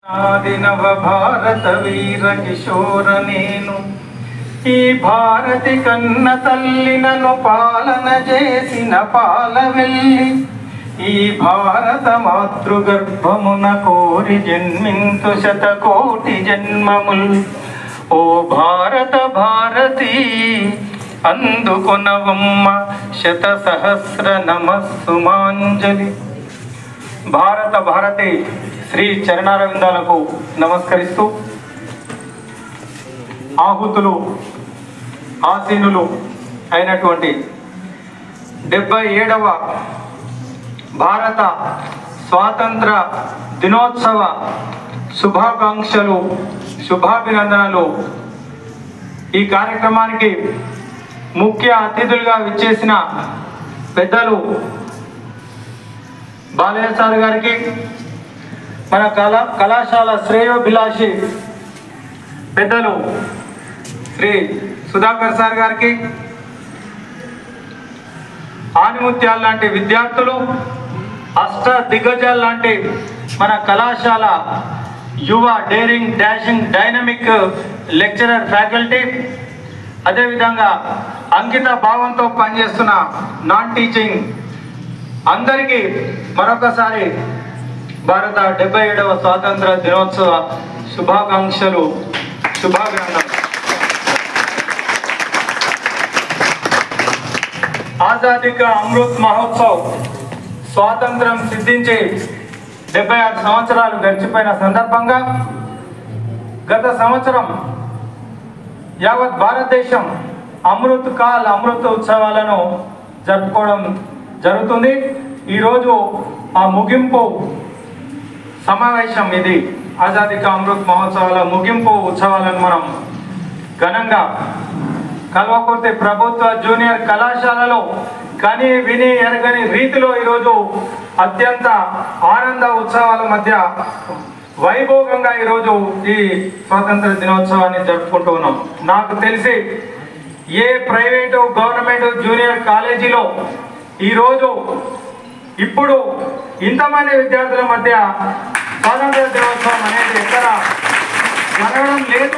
ఆదినవ భారత వీర కిశోర నేను ఈ భారతి కన్న తల్లి నన్ను పాలన చేసిన పాలవెల్లి ఈ భారత మాతృగర్భమున కోరి జన్మింతు శతకోటి జన్మముల్ ఓ భారత భారతి అందుకొనవమ్మ శత సహస్ర నమస్సుమాంజలి భారత భారతి శ్రీ చరణారవిందాలకు నమస్కరిస్తూ ఆహుతులు ఆసీనులు అయినటువంటి డెబ్బై ఏడవ భారత స్వాతంత్ర దినోత్సవ శుభాకాంక్షలు శుభాభినందనలు ఈ కార్యక్రమానికి ముఖ్య అతిథులుగా విచ్చేసిన పెద్దలు బాలయ్య సార్ గారికి మన కళా కళాశాల శ్రేయోభిలాషి పెద్దలు శ్రీ సుధాకర్ సార్ గారికి ఆనిముత్యాల లాంటి విద్యార్థులు అష్ట దిగ్గజాల లాంటి మన కళాశాల యువ daring dashing dynamic lecturer faculty అదేవిధంగా అంకిత భావంతో పనిచేస్తున్న నాన్ టీచింగ్ అందరికీ మరొకసారి భారత డెబ్బై ఏడవ స్వాతంత్ర దినోత్సవ శుభాకాంక్షలు శుభాభినందనలు ఆజాదీ కా అమృత్ మహోత్సవ్ స్వాతంత్రం సిద్ధించి డెబ్బై ఆరు సంవత్సరాలు గడిచిపోయిన సందర్భంగా గత సంవత్సరం యావత్ భారతదేశం అమృత్ కాల్ అమృత్ ఉత్సవాలను జరుపుకోవడం జరుగుతుంది ఈరోజు ఆ ముగింపు సమావేశం ఇది ఆజాదీ కా అమృత్ మహోత్సవాల ముగింపు ఉత్సవాలను మనం ఘనంగా కల్వకుర్తి ప్రభుత్వ జూనియర్ కళాశాలలో కని విని ఎరగని రీతిలో ఈరోజు అత్యంత ఆనంద ఉత్సవాల మధ్య వైభోగంగా ఈరోజు ఈ స్వాతంత్ర దినోత్సవాన్ని జరుపుకుంటూ ఉన్నాం నాకు తెలిసి ఏ ప్రైవేటు గవర్నమెంట్ జూనియర్ కాలేజీలో ఈరోజు ఇప్పుడు ఇంతమంది విద్యార్థుల మధ్య స్వాతంత్ర దినోత్సవం అనేది ఎక్కడ జరగడం లేదు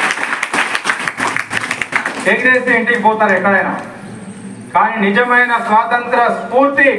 ఎగిరేసి ఇంటికి పోతారు ఎక్కడైనా కానీ నిజమైన స్వాతంత్ర స్ఫూర్తి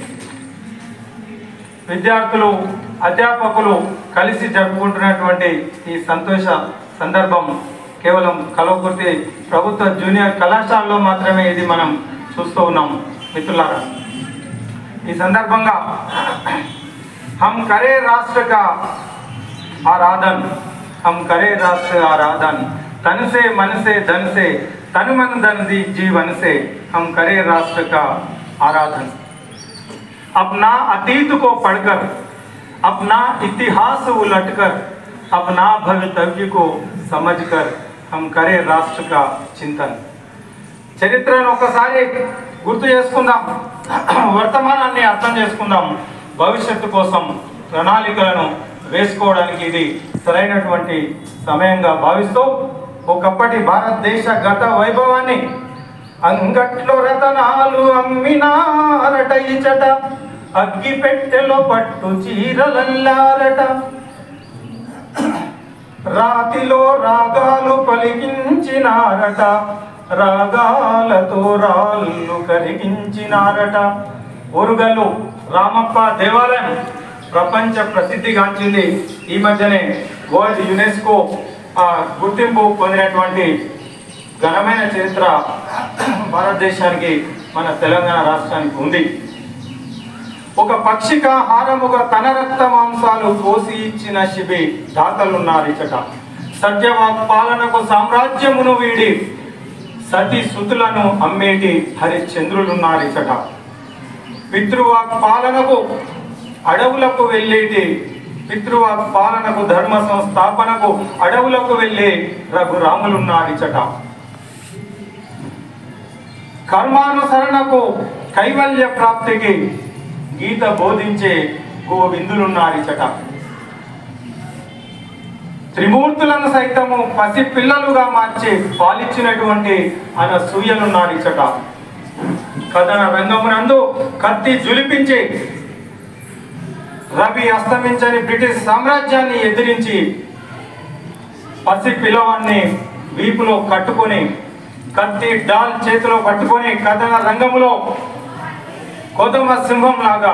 విద్యార్థులు అధ్యాపకులు కలిసి జరుపుకుంటున్నటువంటి ఈ సంతోష సందర్భం కేవలం కలవకుర్తి ప్రభుత్వ జూనియర్ కళాశాలలో మాత్రమే ఇది మనం చూస్తూ ఉన్నాం మిత్రులారా ఈ సందర్భంగా హమ్ కరే రాష్ట్ర కా ఆరాధన్ హమ్ కరే రాష్ట్ర ఆరాధन तन से मन से धन से तन मन धन दी जीवन से हम करे राष्ट्र का आराधन अपना अतीत को पढ़कर अपना इतिहास उलटकर अपना भवितव्य को समझकर हम करे राष्ट्र का చింతన్ చరిత్రను ఒకసారి గుర్తు చేసుకుందాం వర్తమానాన్ని అర్థం చేసుకుందాం భవిష్యత్తు కోసం ప్రణాళికలను వేసుకోవడానికి ఇది సరైనటువంటి సమయంగా భావిస్తూ ఒకప్పటి భారతదేశ గత వైభవాన్ని అంగట్లో రతనాలు అమ్మినారట ఇచట అగ్గి పెట్టెలో పట్టు చీరలల్లారట రాతిలో రాగాలు పలికించినారట రాగాలతో రాళ్ళు కరిగించినారట ఒరుగల్లు రామప్ప దేవాలయం ప్రపంచ ప్రసిద్ధిగాంచింది ఈ మధ్యనే వరల్డ్ యునెస్కో ఆ, గుర్తింపు పొందినటువంటి ఘనమైన చరిత్ర భారతదేశానికి మన తెలంగాణ రాష్ట్రానికి ఉంది ఒక పక్షిక హారముగా తన రక్త మాంసాలు కోసి ఇచ్చిన శిబి దాతలున్నారు ఇచ్చట సత్యవాక్ పాలనకు సామ్రాజ్యమును వీడి సతి సుతులను అమ్మేటి హరిశ్చంద్రులున్నారు ఇచ్చట పితృవాక్ పాలనకు అడవులకు వెళ్ళేటి పితృవాక్ పాలనకు ధర్మ సంస్థాపనకు అడవులకు వెళ్ళే రఘురాములున్నారు ఇచ్చట కర్మానుసరణకు కైవల్య ప్రాప్తికి గీత బోధించే గోవిందులున్నారిచట త్రిమూర్తులను సైతము పసి పిల్లలుగా మార్చి పాలించినటువంటి అనసూయలున్నారిచట కథన రంగమునందు కత్తి జులిపించి రవి అస్తమించని బ్రిటిష్ సామ్రాజ్యాన్ని ఎదిరించి పసి పిల్లవాన్ని వీపులో కట్టుకొని కత్తి డాల్ చేతిలో పట్టుకొని కథన రంగంలో కొదమ సింహం లాగా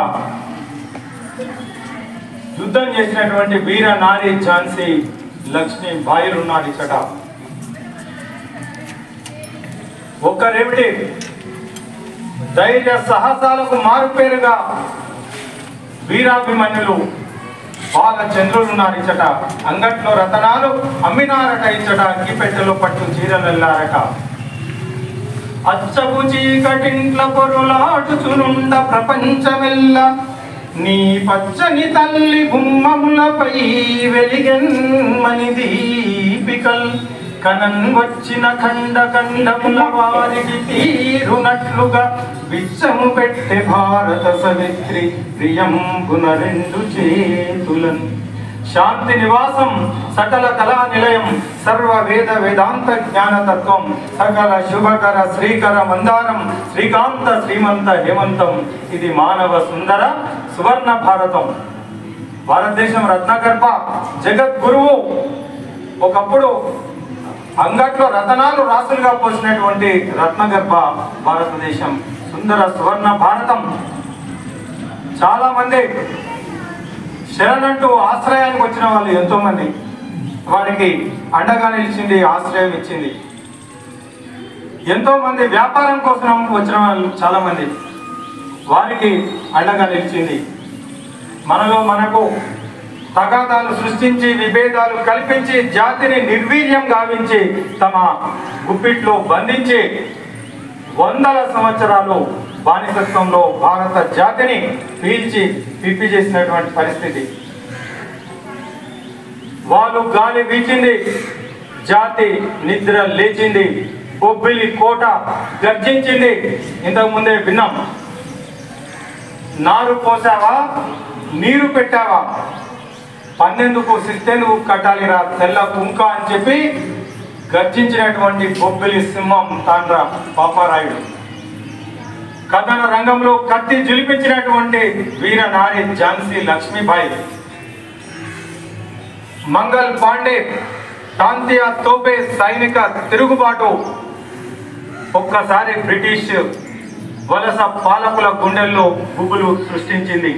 యుద్ధం చేసినటువంటి వీర నారి ఝాన్సీ లక్ష్మి బాయిలు ఉన్నారు ఇచ్చట ఒక్కరేమిటి ధైర్య సాహసాలకు మారుపేరుగా వీరాభిమన్యులు బాల చంద్రులు ఉన్నారు ఇచ్చట అంగట్లో రతనాలు అమ్మినారట ఇచ్చట అగ్గిపెట్టెలో పట్టు చీరలు వెళ్ళారట అచ్చపు చీకటింట్ల పొరులాడుచునుండ ప్రపంచమెల్ల నీ పచ్చని తల్లి గుమ్మములపై వెలిగెన్మని దీపికల్ కనన్ వచ్చిన ఖండ ఖండముల వారికి తీరునట్లుగా విచ్చము పెట్టె భారత సవిత్రి ప్రియంబున రెండు చేతులన్ శాంతి నివాసం సకల కళా నిలయం సర్వ వేద వేదాంత జ్ఞాన తత్వం సకల శుభకర శ్రీకర మందారం శ్రీకాంత శ్రీమంత హేమంతం ఇది మానవ సుందర సువర్ణ భారతం భారతదేశం రత్నగర్భ జగద్గురువు ఒకప్పుడు అంగట్లో రతనాలు రాసులుగా పోసినటువంటి రత్నగర్భ భారతదేశం సుందర సువర్ణ భారతం చాలా మంది శరణంటూ ఆశ్రయానికి వచ్చిన వాళ్ళు ఎంతో మంది వారికి అండగా నిలిచింది ఆశ్రయం ఇచ్చింది ఎంతో మంది వ్యాపారం కోసం వచ్చిన వాళ్ళు చాలా మంది వారికి అండగా నిలిచింది మనలో మనకు తగాదాలు సృష్టించి విభేదాలు కల్పించి జాతిని నిర్వీర్యం గావించి తమ గుప్పిట్లో బంధించి వందల సంవత్సరాలు బానిసత్వంలో భారత జాతిని పీల్చి పిప్పి చేసినటువంటి పరిస్థితి వాళ్ళు గాలి వీచింది జాతి నిద్ర లేచింది బొబ్బిలి కోట గర్జించింది ఇంతకు ముందే విన్నాం నారు పోసావా నీరు పెట్టావా పన్నెందుకు సిస్తెందుకు కట్టాలిరా తెల్ల కుంక అని చెప్పి గర్జించినటువంటి బొబ్బిలి సింహం తాండ్ర పాపారాయుడు కథన రంగంలో కత్తి జులిపించినటువంటి వీర నారి ఝాన్సీ లక్ష్మీబాయి మంగల్ పాండే తాంతియా తోపే సైనిక తిరుగుబాటు ఒక్కసారి బ్రిటిష్ వలస పాలకుల గుండెల్లో గుబులు సృష్టించింది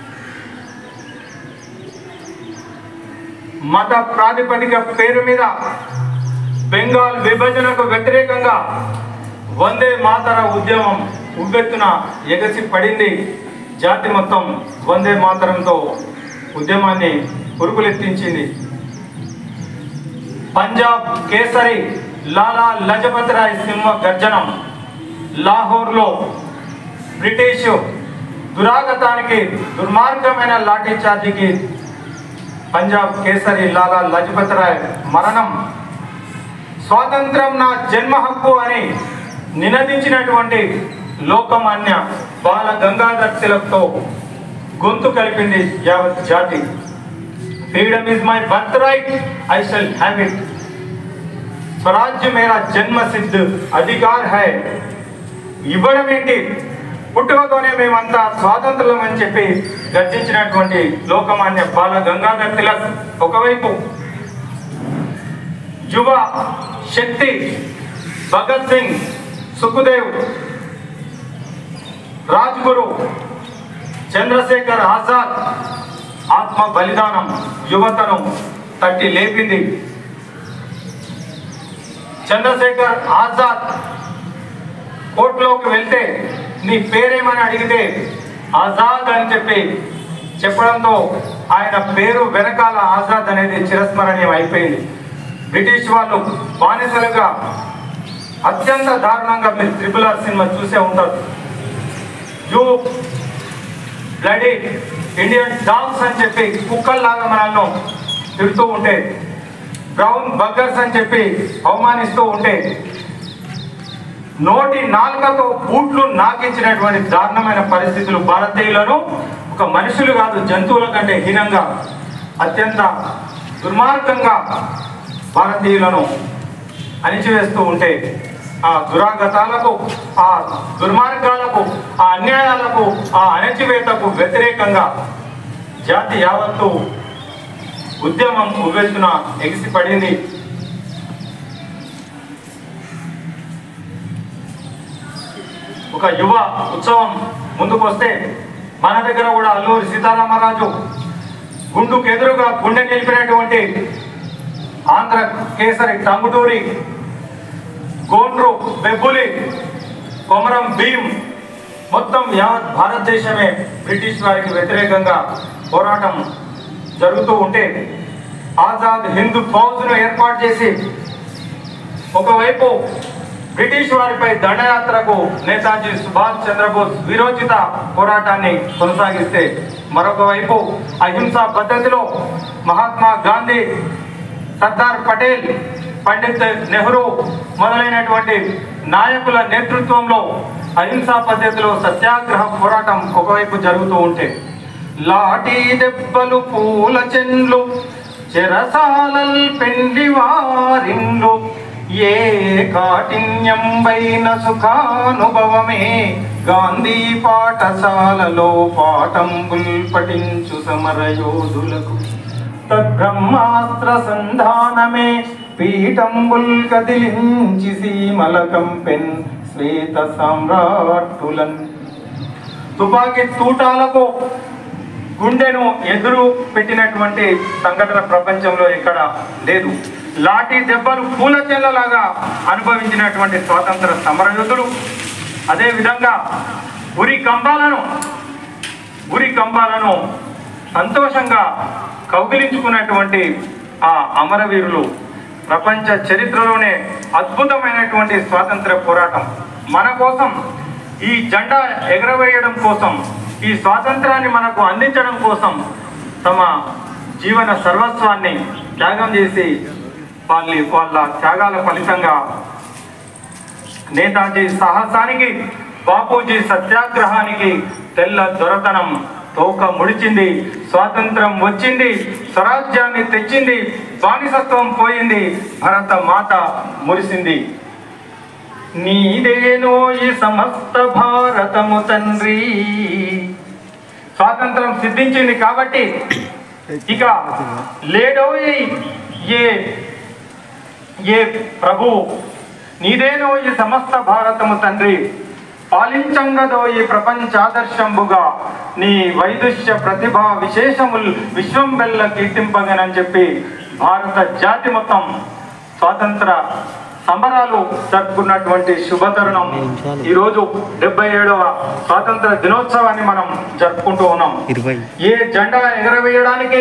మత ప్రాతిపదిక పేరు మీద బెంగాల్ విభజనకు వ్యతిరేకంగా వందే మాతర ఉద్యమం ఉవ్వెత్తున ఎగసి పడింది జాతి మొత్తం వందే మాతరంతో ఉద్యమాన్ని ఉరుకులెత్తించింది పంజాబ్ కేసరి లాలా లజపతి రాయ్ సింహ గర్జనం లాహోర్లో బ్రిటిష్ దురాగతానికి దుర్మార్గమైన లాఠీ చార్జీకి పంజాబ్ కేసరి లాలా లజపతి రాయ్ మరణం స్వాతంత్రం నా జన్మ హక్కు అని నినదించినటువంటి లోకమాన్య బాల గంగాధర్ తిలక్తో గొంతు కలిపింది యావత్ జాతి freedom is my birth right I shall have it స్వరాజ్య మేరా జన్మ సిద్ధ అధికార్ హై ఇవ్వడం ఏంటి పుట్టుకతోనే మేమంతా స్వాతంత్రం అని చెప్పి గర్జించినటువంటి లోకమాన్య బాల గంగాధర్ తిలక్ ఒకవైపు యువ శక్తి భగత్ సింగ్ సుఖదేవ్ రాజ్గురు చంద్రశేఖర్ ఆజాద్ ఆత్మ బలిదానం యువతను తట్టి లేపింది చంద్రశేఖర్ ఆజాద్ కోర్టులోకి వెళ్తే నీ పేరేమని అడిగితే ఆజాద్ అని చెప్పి చెప్పడంతో ఆయన పేరు వెనకాల ఆజాద్ అనేది చిరస్మరణీయం అయిపోయింది బ్రిటిష్ వాళ్ళు బానిసలుగా అత్యంత దారుణంగా మీరు త్రిపుల్ ఆర్ సినిమా చూసే ఉంటారు యూ బ్లడీ ఇండియన్ డాగ్స్ అని చెప్పి కుక్కల్లాగా మనల్ని తిడుతూ ఉంటే బ్రౌన్ బగ్గర్స్ అని చెప్పి అవమానిస్తూ ఉంటే నోటి నాలుకతో బూట్లు నాకించినటువంటి దారుణమైన పరిస్థితులు భారతీయులను ఒక మనుషులు కాదు జంతువుల కంటే హీనంగా అత్యంత దుర్మార్గంగా భారతీయులను అణిచివేస్తూ ఉంటే ఆ దురాగతాలకు ఆ దుర్మార్గాలకు ఆ అన్యాయాలకు ఆ అణచివేతకు వ్యతిరేకంగా జాతి యావత్తు ఉద్యమం ఉవ్వెత్తున ఎగిసి పడింది ఒక యువ ఉత్సవం ముందుకు వస్తే మన దగ్గర కూడా అల్లూరి సీతారామరాజు గుండుకు ఎదురుగా గుండె నిలిపినటువంటి ఆంధ్ర కేసరి టంగుటూరి గోండ్రు బెబ్బులి కొమరం భీం మొత్తం యావత్ భారతదేశమే బ్రిటిష్ వారికి వ్యతిరేకంగా పోరాటం జరుగుతూ ఉంటే ఆజాద్ హిందూ ఫౌజ్ను ఏర్పాటు చేసి ఒకవైపు బ్రిటిష్ వారిపై దండయాత్రకు నేతాజీ సుభాష్ చంద్రబోస్ విరోచిత పోరాటాన్ని కొనసాగిస్తే మరొక వైపు అహింసా పద్ధతిలో మహాత్మా గాంధీ సర్దార్ పటేల్ పండిత్ నెహ్రూ మొదలైనటువంటి నాయకుల నేతృత్వంలో అహింసా పద్ధతిలో సత్యాగ్రహ పోరాటం ఒకవైపు జరుగుతూ ఉంటే లాఠీ దెబ్బలు పూల చెండ్లు చెరసాలల్ పెండి వారిండ్లు ఏ కాఠిన్యంబైన సుఖానుభవమే గాంధీ పాఠశాలలో పాఠంబుల్ పఠించు సమరయోధులకు తద్బ్రహ్మాస్త్ర సంధానమే పీఠంబుల్ కదిలించి సీమల కంపెన్ శ్వేత సామ్రాట్టులన్ తుపాకీ తూటాలకు గుండెను ఎదురు పెట్టినటువంటి సంఘటన ప్రపంచంలో ఎక్కడ లేదు లాఠీ దెబ్బలు పూల చెల్లలాగా అనుభవించినటువంటి స్వాతంత్ర సమరయోధులు అదేవిధంగా ఉరి కంబాలను ఉరి కంబాలను సంతోషంగా కౌగిలించుకున్నటువంటి ఆ అమరవీరులు ప్రపంచ చరిత్రలోనే అద్భుతమైనటువంటి స్వాతంత్ర పోరాటం మన కోసం ఈ జెండా ఎగరవేయడం కోసం ఈ స్వాతంత్రాన్ని మనకు అందించడం కోసం తమ జీవన సర్వస్వాన్ని త్యాగం చేసి వాళ్ళ వాళ్ళ త్యాగాల ఫలితంగా నేతాజీ సాహసానికి బాపూజీ సత్యాగ్రహానికి తెల్ల దొరతనం తోక ముడిచింది స్వాతంత్రం వచ్చింది స్వరాజ్యాన్ని తెచ్చింది బానిసత్వం పోయింది భరత మాత మురిసింది నీదేనో ఈ సమస్త భారతము తండ్రి స్వాతంత్రం సిద్ధించింది కాబట్టి ఇక లేడో ఈ- ఏ ఏ ప్రభు నీదేనో ఈ సమస్త భారతము తండ్రి పాలించంగదో ఈ ప్రపంచాదర్శంబుగా నీ వైదుష్య ప్రతిభ విశేషములు విశ్వం బెల్ల కీర్తింపగనని చెప్పి భారత జాతి మొత్తం స్వాతంత్ర సంబరాలు జరుపుకున్నటువంటి శుభతరుణం ఈరోజు డెబ్బై ఏడవ స్వాతంత్ర దినోత్సవాన్ని మనం జరుపుకుంటూ ఉన్నాం ఇరవై ఏ జెండా ఎగరవేయడానికి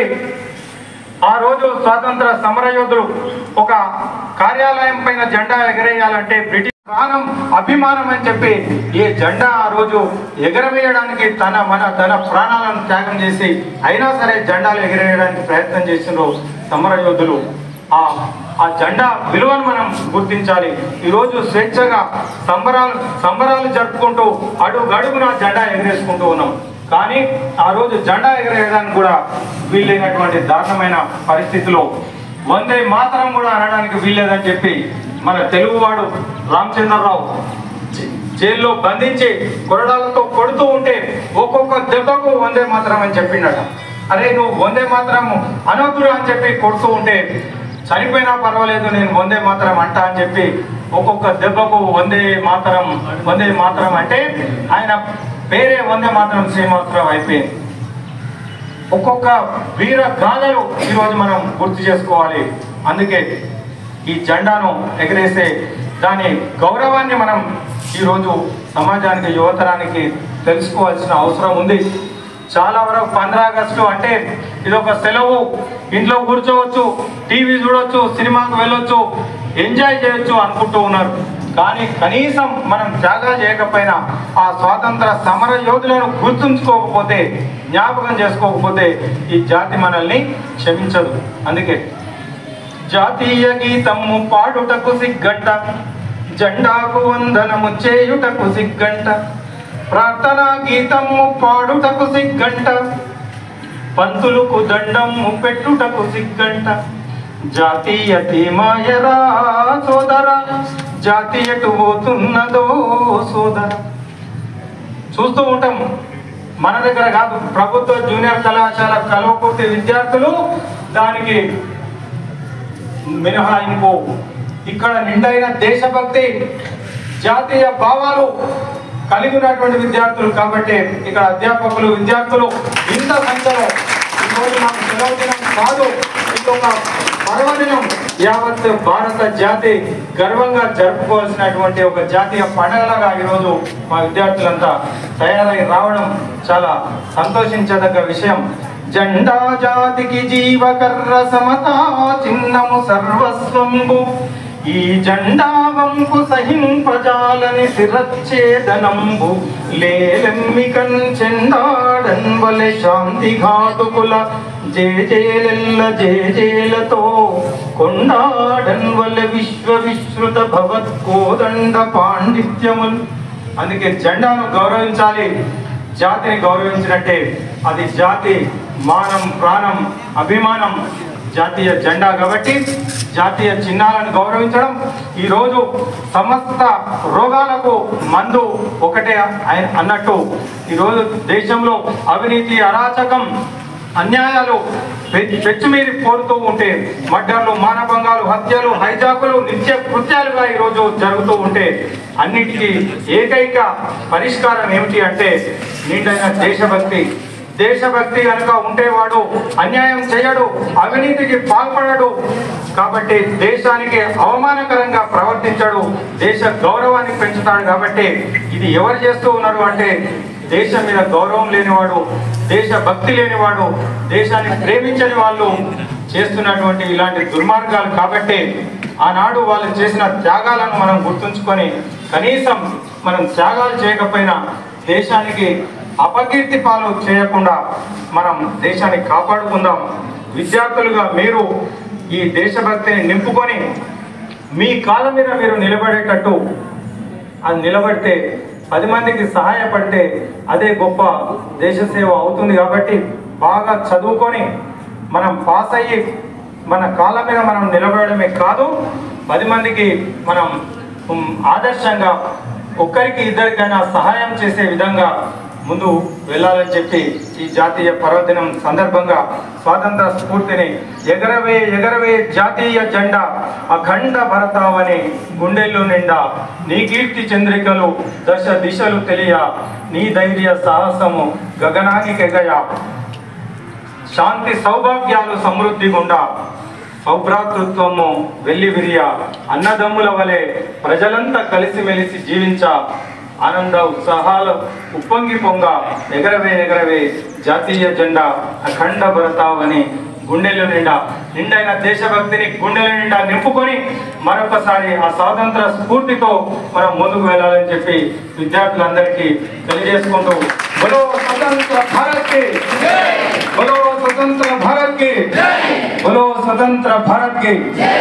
ఆ రోజు స్వాతంత్ర సమరయోధులు ఒక కార్యాలయం పైన జెండా ఎగరేయాలంటే బ్రిటిష్ ప్రాణం అభిమానం అని చెప్పి ఏ జెండా ఆ రోజు ఎగరవేయడానికి తన మన తన ప్రాణాలను త్యాగం చేసి అయినా సరే జెండాలు ఎగరేయడానికి ప్రయత్నం చేసిండ్రు సమరయోధులు ఆ ఆ జెండా విలువను మనం గుర్తించాలి ఈరోజు స్వేచ్ఛగా సంబరాలు సంబరాలు జరుపుకుంటూ అడుగు అడుగున జెండా ఎగరేసుకుంటూ ఉన్నాం కానీ ఆ రోజు జెండా ఎగరేయడానికి కూడా వీల్లేనటువంటి దారుణమైన పరిస్థితిలో వందే మాతరం కూడా అనడానికి వీల్లేదని చెప్పి మన తెలుగువాడు రామచంద్రరావు జై- జైల్లో బంధించి కొరడాలతో కొడుతూ ఉంటే ఒక్కొక్క దెబ్బకు వందే మాతరం అని చెప్పిండట అరే నువ్వు వందే మాతరం అనొద్దురా అని చెప్పి కొడుతూ ఉంటే చనిపోయినా పర్వాలేదు నేను వందే మాతరం అంటా అని చెప్పి ఒక్కొక్క దెబ్బకు వందే మాతరం వందే మాతరం అంటే ఆయన పేరే వందే మాతరం శ్రీమాతరం అయిపోయింది ఒక్కొక్క వీర గాథలు ఈరోజు మనం గుర్తు చేసుకోవాలి అందుకే ఈ జెండాను ఎగరేసే దాని గౌరవాన్ని మనం ఈరోజు సమాజానికి యువతరానికి తెలుసుకోవాల్సిన అవసరం ఉంది చాలా వరకు పంద్రా ఆగస్టు అంటే ఇది ఒక సెలవు ఇంట్లో కూర్చోవచ్చు టీవీ చూడొచ్చు సినిమాకు వెళ్ళొచ్చు ఎంజాయ్ చేయొచ్చు అనుకుంటూ ఉన్నారు కానీ కనీసం మనం త్యాగాలు చేయకపోయినా ఆ స్వాతంత్ర సమర యోధులను గుర్తుంచుకోకపోతే జ్ఞాపకం చేసుకోకపోతే ఈ జాతి మనల్ని క్షమించదు అందుకే జాతీయ గీతము పాడుటకు సిగ్గంట జెండాకు వందనము చేయుటకు సిగ్గంట ప్రార్థనా గీతము పాడుటకు సిగ్గంట పంతులకు దండము పెట్టుటకు సిగ్గంట జాతీయ తీమాయరా సోదర జాతి ఎటు పోతున్నదో సోదర చూస్తూ ఉంటాం మన దగ్గర కాదు ప్రభుత్వ జూనియర్ కళాశాల కల్వకుర్తి విద్యార్థులు దానికి మినహాయింపు ఇక్కడ నిండైన దేశభక్తి జాతీయ భావాలు కలిగి ఉన్నటువంటి విద్యార్థులు కాబట్టి ఇక్కడ అధ్యాపకులు విద్యార్థులు ఇంత సంఖ్యలో ఈరోజు నాకు సెలవు దినం కాదు ఇది ఒక పర్వదినం యావత్ భారత జాతి గర్వంగా జరుపుకోవాల్సినటువంటి ఒక జాతీయ పండగలాగా ఈరోజు మా విద్యార్థులంతా తయారై రావడం చాలా సంతోషించదగ్గ విషయం జెండా జాతికి జీవకర్ర సమతా చిన్నము సర్వస్వంబు ఈ జెండా వంపు సహింపజాలని శిరచ్ఛేదనంబు లేలెమ్మికన్ చెండాడన్ వలె శాంతి ఘాతుకుల జేజేలెల్ల జేజేలతో కొండాడన్ వలె విశ్వ విశ్రుత భవత్ కోదండ పాండిత్యముల్ అందుకే జెండాను గౌరవించాలి జాతిని గౌరవించినట్టే అది జాతి మానం ప్రాణం అభిమానం జాతీయ జెండా కాబట్టి జాతీయ చిహ్నాలను గౌరవించడం ఈరోజు సమస్త రోగాలకు మందు ఒకటే ఆయన అన్నట్టు ఈరోజు దేశంలో అవినీతి అరాచకం అన్యాయాలు పె- పెచ్చుమీరి పోరుతూ ఉంటే మర్డర్లు మానభంగాలు హత్యలు హైజాకులు నిత్య కృత్యాలుగా ఈరోజు జరుగుతూ ఉంటే అన్నిటికీ ఏకైక పరిష్కారం ఏమిటి అంటే నిండైన దేశభక్తి దేశభక్తి కనుక ఉంటేవాడు అన్యాయం చేయడు అవినీతికి పాల్పడడు కాబట్టి దేశానికి అవమానకరంగా ప్రవర్తించడు దేశ గౌరవాన్ని పెంచుతాడు కాబట్టి ఇది ఎవరు చేస్తూ ఉన్నారు అంటే దేశం మీద గౌరవం లేనివాడు దేశ భక్తి లేనివాడు దేశాన్ని ప్రేమించని వాళ్ళు చేస్తున్నటువంటి ఇలాంటి దుర్మార్గాలు కాబట్టి ఆనాడు వాళ్ళు చేసిన త్యాగాలను మనం గుర్తుంచుకొని కనీసం మనం త్యాగాలు చేయకపోయినా దేశానికి అపకీర్తి పాలు చేయకుండా మనం దేశాన్ని కాపాడుకుందాం విద్యార్థులుగా మీరు ఈ దేశభక్తిని నింపుకొని మీ కాళ్ళ మీద మీరు నిలబడేటట్టు అది నిలబడితే పది మందికి సహాయపడితే అదే గొప్ప దేశ సేవ అవుతుంది కాబట్టి బాగా చదువుకొని మనం పాస్ అయ్యి మన కాళ్ళ మీద మనం నిలబడమే కాదు పది మందికి మనం ఉమ్, ఆదర్శంగా ఒక్కరికి ఇద్దరికైనా సహాయం చేసే విధంగా ముందు వెళ్ళాలని చెప్పి ఈ జాతీయ పర్వదినం సందర్భంగా స్వాతంత్ర స్ఫూర్తిని ఎగరవే ఎగరవే జాతీయ జెండా అఖండ భరతావని గుండెల్లో నిండా నీ కీర్తి చంద్రికలు దశ దిశలు తెలియ నీ ధైర్య సాహసము గగనానికి ఎగయ శాంతి సౌభాగ్యాలు సమృద్ధి గుండా సౌభ్రాతృత్వము వెల్లి విరియ అన్నదమ్ముల వలె ప్రజలంతా కలిసిమెలిసి జీవించ ఆనంద ఉత్సాహాలు ఉప్పొంగి పొంగ ఎగరవే ఎగరవే జాతీయ జెండా అఖండ భరతావని గుండెల నిండా నిండైన దేశభక్తిని గుండెల నిండా నింపుకొని మరొకసారి ఆ స్వాతంత్ర స్ఫూర్తితో మనం ముందుకు వెళ్ళాలని చెప్పి విద్యార్థులందరికీ తెలియజేసుకుంటూ బలో స్వతంత్ర భారత్ కి బలో స్వతంత్ర భారత్ కి బలో స్వతంత్ర భారత్ కి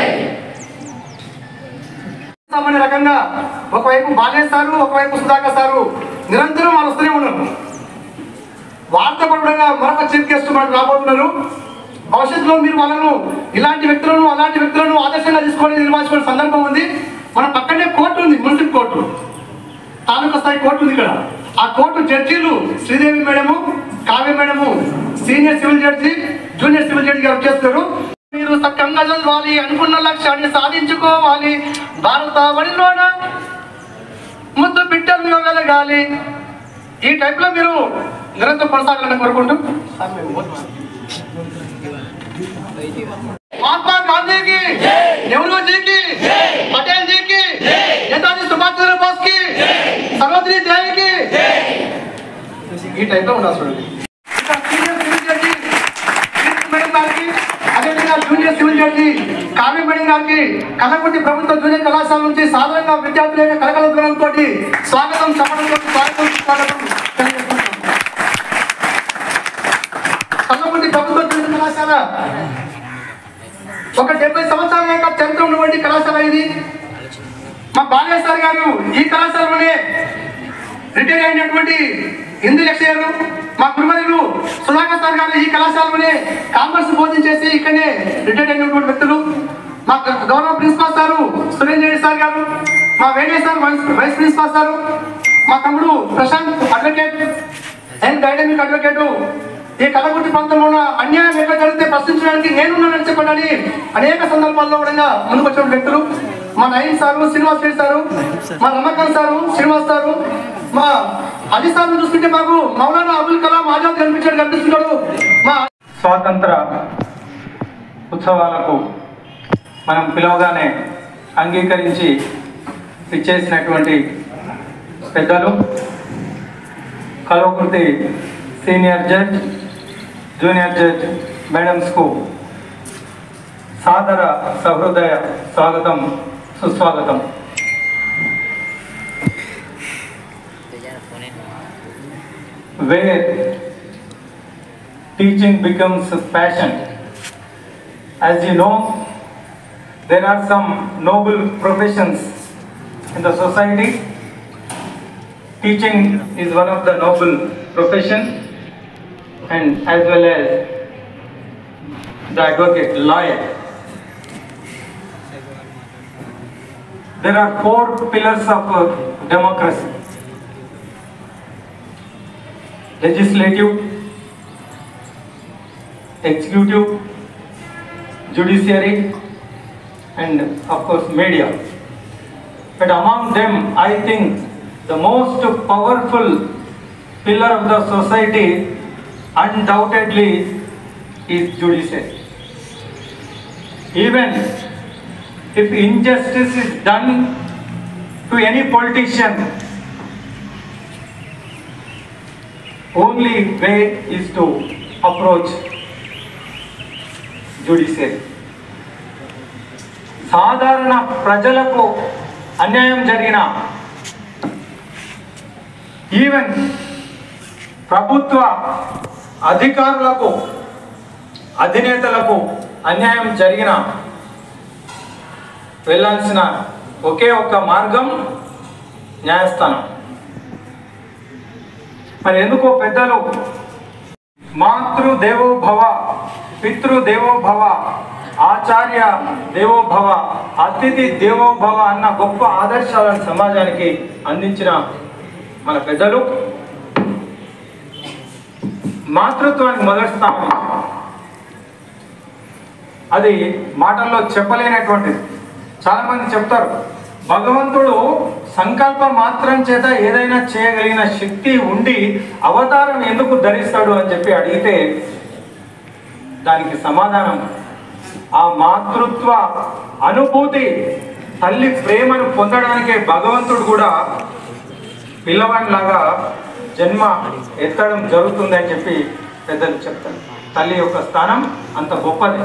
సామాన్య రకంగా ఒకవైపు బాలేష్ సారు ఒకవైపు సుధాకర్ సారు నిరంతరం వాళ్ళు వస్తూనే ఉన్నారు వార్త పరుడంగా మరొక చీఫ్ గెస్ట్ మనకు రాబోతున్నారు భవిష్యత్తులో మీరు వాళ్ళను ఇలాంటి వ్యక్తులను అలాంటి వ్యక్తులను ఆదర్శంగా తీసుకొని నిర్వహించుకునే సందర్భం ఉంది మన పక్కనే కోర్టు ఉంది మున్సిపల్ కోర్టు తాలూకా స్థాయి కోర్టు ఉంది ఇక్కడ ఆ కోర్టు జడ్జీలు Sridevi madam Kavya madam senior civil judge junior civil judge గారు చేస్తారు మీరు సక్కంగా చదవాలి అనుకున్న లక్ష్యాన్ని సాధించుకోవాలి భారత వడిలోన ముద్దు బిడ్డలుగా వెలగాలి ఈ టైప్ లో మీరు నిరంతరం కొనసాగాలని కోరుకుంటూ మహాత్మా గాంధీకి నెహ్రూజీకి పటేల్ జీకి నేతాజీ సుభాష్ చంద్ర బోస్ కి సరోజినీ దేవికి ఈ టైప్ లో ఉండాలి చూడండి ఇంకా senior civil judge Keerthi madam గారికి అదేవిధంగా junior civil judge Kavya madam గారికి కలకుటి ప్రభుత్వ జూనియర్ కళాశాల నుంచి సాధారణంగా విద్యార్థుల యొక్క కలకల ధ్వనంతో స్వాగతం చెప్పడంతో స్వాగతం స్వాగతం తెలియజేస్తున్నాం. కల్లకుంటి ప్రభుత్వ జూనియర్ కళాశాల ఒక డెబ్బై సంవత్సరాల యొక్క చరిత్ర ఉన్నటువంటి కళాశాల ఇది మా బాలయ్య సార్ గారు ఈ కళాశాలలోనే రిటైర్ అయినటువంటి హిందీ లెక్చరర్ మా గురువరులు సుధాకర్ సార్ గారు ఈ కళాశాలలోనే కామర్స్ బోధించేసి ఇక్కడనే రిటైర్ అయినటువంటి వ్యక్తులు మా గౌరవ principal sir Surendra Reddy sir గారు మా వేణే sir vice vice principal sir మా తమ్ముడు Prashanth advocate and guidance public advocate ఈ కలగుర్తి ప్రాంతంలో ఉన్న అన్యాయం ఎక్కడ జరిగితే ప్రశ్నించడానికి నేనున్నానని చెప్పండి అనేక సందర్భాల్లో కూడా ముందుకు వచ్చిన వ్యక్తులు మా నయన్ సారు శ్రీనివాస్ రెడ్డి సారు మా రమకాంత్ సారు శ్రీనివాస్ సారు మా అజీ సార్ చూస్తుంటే మాకు మౌలానా అబుల్ కలాం ఆజాద్ కనిపించాడు కనిపిస్తున్నాడు మా స్వాతంత్ర ఉత్సవాలకు మనం పిలవగానే అంగీకరించి ఇచ్చేసినటువంటి పెద్దలు Kalwakurthy senior judge junior judge మేడమ్స్కు సాదర సహృదయ స్వాగతం సుస్వాగతం where teaching becomes a passion. As you know, there are some noble professions in the society. Teaching is one of the noble profession and as well as the advocate, lawyer. There are four pillars of uh, democracy. legislative, executive, judiciary, and of course media. But among them, I think the most powerful pillar of the society undoubtedly is judiciary. Even if injustice is done to any politician, only way is to approach judiciary. సాధారణ ప్రజలకు అన్యాయం జరిగిన even ప్రభుత్వ అధికారులకు అధినేతలకు అన్యాయం జరిగిన వెళ్ళాల్సిన ఒకే ఒక్క మార్గం న్యాయస్థానం మరి ఎందుకో పెద్దలు మాతృ దేవో భవ పితృ దేవో భవ ఆచార్య దేవో భవ అతిథి దేవో భవ అన్న గొప్ప ఆదర్శాలను సమాజానికి అందించిన మన పెద్దలు మాతృత్వానికి మొదటి స్థానం ఇచ్చారు. అది మాటల్లో చెప్పలేనటువంటిది చాలా మంది చెప్తారు భగవంతుడు సంకల్ప మాత్రం చేత ఏదైనా చేయగలిగిన శక్తి ఉండి అవతారం ఎందుకు ధరిస్తాడు అని చెప్పి అడిగితే దానికి సమాధానం ఆ మాతృత్వ అనుభూతి తల్లి ప్రేమను పొందడానికే భగవంతుడు కూడా పిల్లవాడిలాగా జన్మ ఎత్తడం జరుగుతుంది అని చెప్పి పెద్దలు చెప్తారు తల్లి యొక్క స్థానం అంత గొప్పది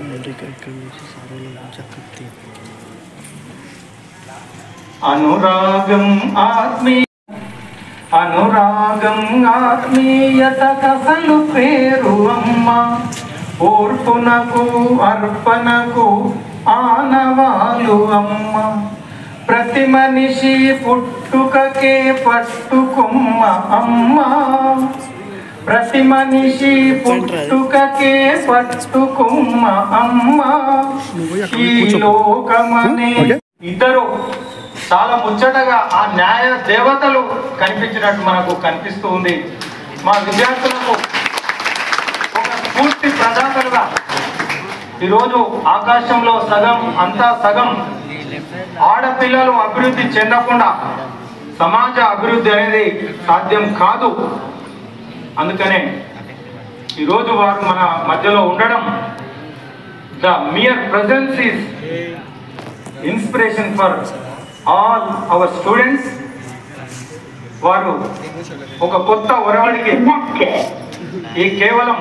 అనురాగం ఆత్మీ అనురాగం ఆత్మీయత కసలు పేరు అమ్మ ఓర్పునకు అర్పణకు ఆనవాలు అమ్మ ప్రతి మనిషి పుట్టుకకే పట్టుకొమ్మ అమ్మ ప్రతి మనిషి పుట్టుకకే పట్టుకొమ్మ అమ్మ ఈ లోకమనే ఇద్దరు చాలా ముచ్చటగా ఆ న్యాయ దేవతలు కనిపించినట్టు మనకు కనిపిస్తూ ఉంది మా విద్యార్థులకు ఒక స్ఫూర్తి ప్రదాతలుగా ఈరోజు ఆకాశంలో సగం అంతా సగం ఆడపిల్లలు అభివృద్ధి చెందకుండా సమాజ అభివృద్ధి అనేది సాధ్యం కాదు అందుకనే ఈరోజు వారు మన మధ్యలో ఉండడం the mere presence is inspiration for all our students వారు ఒక కొత్త ఒరవడికి ఈ కేవలం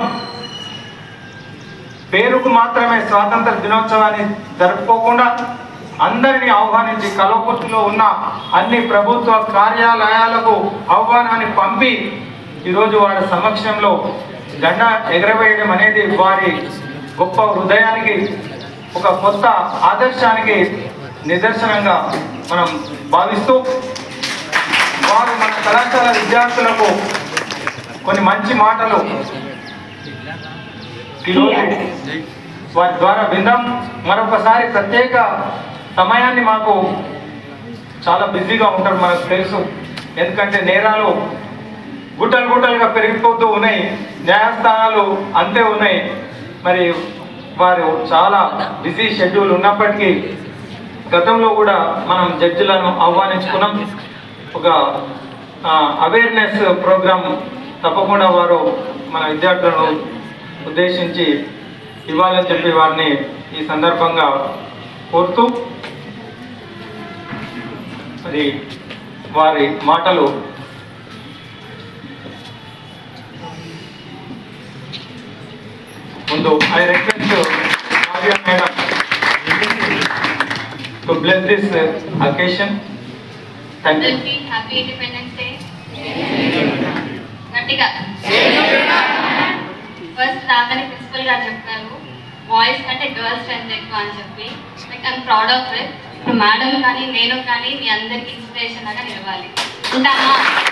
పేరుకు మాత్రమే స్వాతంత్ర దినోత్సవాన్ని జరుపుకోకుండా అందరినీ ఆహ్వానించి కలవకుర్తిలో ఉన్న అన్ని ప్రభుత్వ కార్యాలయాలకు ఆహ్వానాన్ని పంపి ఈరోజు వారి సమక్షంలో జెండా ఎగరవేయడం అనేది వారి గొప్ప హృదయానికి ఒక కొత్త ఆదర్శానికి నిదర్శనంగా మనం భావిస్తూ వారు మన కళాశాల విద్యార్థులకు కొన్ని మంచి మాటలు ఈరోజు వారి ద్వారా విందాం మరొకసారి ప్రత్యేక సమయాన్ని మాకు చాలా బిజీగా ఉంటారు మనకు తెలుసు ఎందుకంటే నేరాలు గుట్టలు గుట్టలుగా పెరిగిపోతూ ఉన్నాయి న్యాయస్థానాలు అంతే ఉన్నాయి మరి వారు చాలా బిజీ షెడ్యూల్ ఉన్నప్పటికీ గతంలో కూడా మనం జడ్జిలను ఆహ్వానించుకున్నాం ఒక అవేర్నెస్ ప్రోగ్రామ్ తప్పకుండా వారు మన విద్యార్థులను ఉద్దేశించి ఇవ్వాలని చెప్పి వారిని ఈ సందర్భంగా కోరుతూ మరి వారి మాటలు ముందు I request Kavya madam to bless this occasion thank you అందరికీ హ్యాపీ ఇండిపెండెన్స్ డే గట్టిగా ఫస్ట్ రాగానే ప్రిన్సిపల్ గారు చెప్పారు బాయ్స్ కంటే గర్ల్స్ స్ట్రెంత్ ఎక్కువ అని చెప్పి like I'm proud of it ఇప్పుడు మేడం కానీ నేను కానీ మీ అందరికి ఇన్స్పిరేషన్ లాగా నిలవాలి ఉంటామా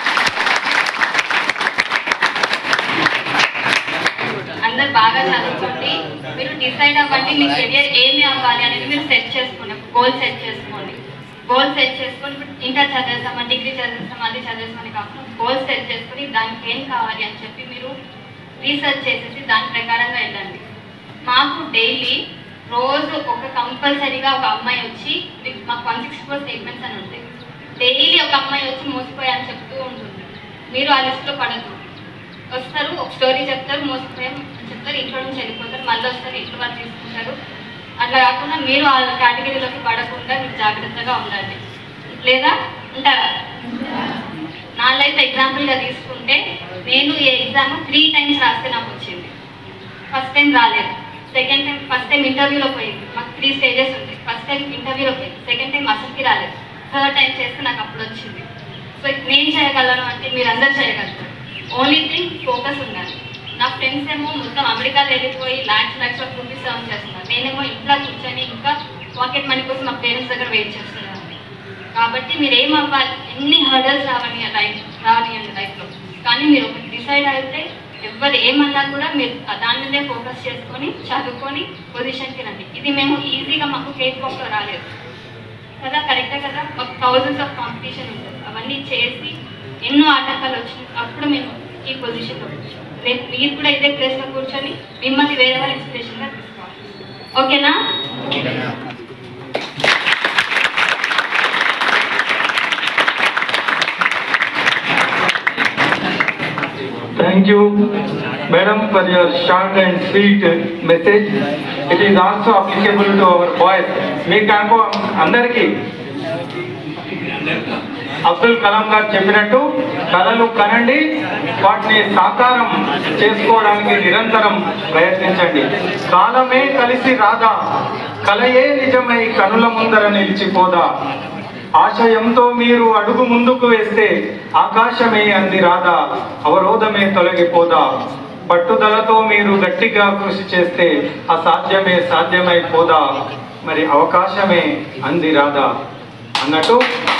అందరు బాగా చదువుకోండి మీరు డిసైడ్ అవ్వండి మీ కెరియర్ ఏమి అవ్వాలి అనేది మీరు సెట్ చేసుకోండి గోల్ సెట్ చేసుకోండి గోల్ సెట్ చేసుకొని ఇప్పుడు ఇంటర్ చదివేస్తామా డిగ్రీ చదివేస్తాం అది చదివేస్తామని కాకుండా గోల్ సెట్ చేసుకొని దానికి ఏం కావాలి అని చెప్పి మీరు రీసెర్చ్ చేసేసి దాని ప్రకారంగా వెళ్ళండి మాకు డైలీ రోజు ఒక కంపల్సరీగా ఒక అమ్మాయి వచ్చి మీకు మాకు వన్ సిక్స్టీ ఫోర్ స్టేట్మెంట్స్ అని ఉంటాయి డైలీ ఒక అమ్మాయి వచ్చి మోసపోయాని చెప్తూ ఉంటుంది మీరు ఆ లిస్ట్లో పడద్దు వస్తారు ఒక స్టోరీ చెప్తారు మోసపోయాం అని చెప్తారు ఇంట్లో నుంచి వెళ్ళిపోతారు మళ్ళీ వస్తారు ఇంట్లో వాళ్ళు తీసుకుంటారు అట్లా కాకుండా మీరు ఆ కేటగిరీలోకి పడకుండా మీరు జాగ్రత్తగా ఉండాలి లేదా ఉంటారా నా లైఫ్ ఎగ్జాంపుల్గా తీసుకుంటే నేను ఈ ఎగ్జామ్ త్రీ టైమ్స్ రాస్తే నాకు వచ్చింది ఫస్ట్ టైం రాలేదు సెకండ్ టైం ఫస్ట్ టైం ఇంటర్వ్యూలో పోయింది మాకు త్రీ స్టేజెస్ ఉంటాయి ఫస్ట్ టైం ఇంటర్వ్యూలో పోయింది సెకండ్ టైం అసలుకి రాలేదు థర్డ్ టైం చేస్తే నాకు అప్పుడు వచ్చింది సో నేను చేయగలను అంటే మీరు అందరు చేయగలరు ఓన్లీ థింగ్ ఫోకస్ ఉండాలి నా ఫ్రెండ్స్ ఏమో మొత్తం అమెరికాలో వెళ్ళిపోయి lakhs lakhs of rupees earn చేస్తున్నారు నేనేమో ఇంట్లో కూర్చొని ఇంకా పాకెట్ మనీ కోసం మా పేరెంట్స్ దగ్గర వెయిట్ చేస్తున్నాను కాబట్టి మీరు ఏం అవ్వాలి ఎన్ని హర్డల్స్ రావని లైఫ్ రావనియండి లైఫ్లో కానీ మీరు ఒకటి డిసైడ్ అయితే ఎవరు ఏమన్నా కూడా మీరు దాని మీదే ఫోకస్ చేసుకొని చదువుకొని పొజిషన్కి రండి ఇది మేము ఈజీగా మాకు కేక్ బాక్లో రాలేదు కదా కరెక్టే కదా మాకు థౌజండ్స్ ఆఫ్ కాంపిటీషన్ ఉంటుంది అవన్నీ చేసి ఎన్నో ఆటంకాలు వచ్చినాయి అప్పుడు మేము ఈ పొజిషన్లో వచ్చాం రేపు మీరు కూడా ఇదే ప్లేస్లో కూర్చొని మిమ్మల్ని వేరే వాళ్ళ ఇన్స్పిరేషన్గా తీసుకోవాలి ఓకేనా Thank you, madam, for your short and sweet message. It is also applicable to our boys. మీకు అనుకో అందరికీ అబ్దుల్ కలాం గారు చెప్పినట్టు కళలు కనండి వాటిని సాకారం చేసుకోవడానికి నిరంతరం ప్రయత్నించండి కాలమే కలిసి రాదా కలయే నిజమై కనుల ముందర నిలిచిపోదా ఆశయంతో మీరు అడుగు ముందుకు వేస్తే ఆకాశమే అంది రాదా అవరోధమే తొలగిపోదా పట్టుదలతో మీరు గట్టిగా కృషి చేస్తే అసాధ్యమే సాధ్యమైపోదా మరి అవకాశమే అంది రాదా అన్నట్టు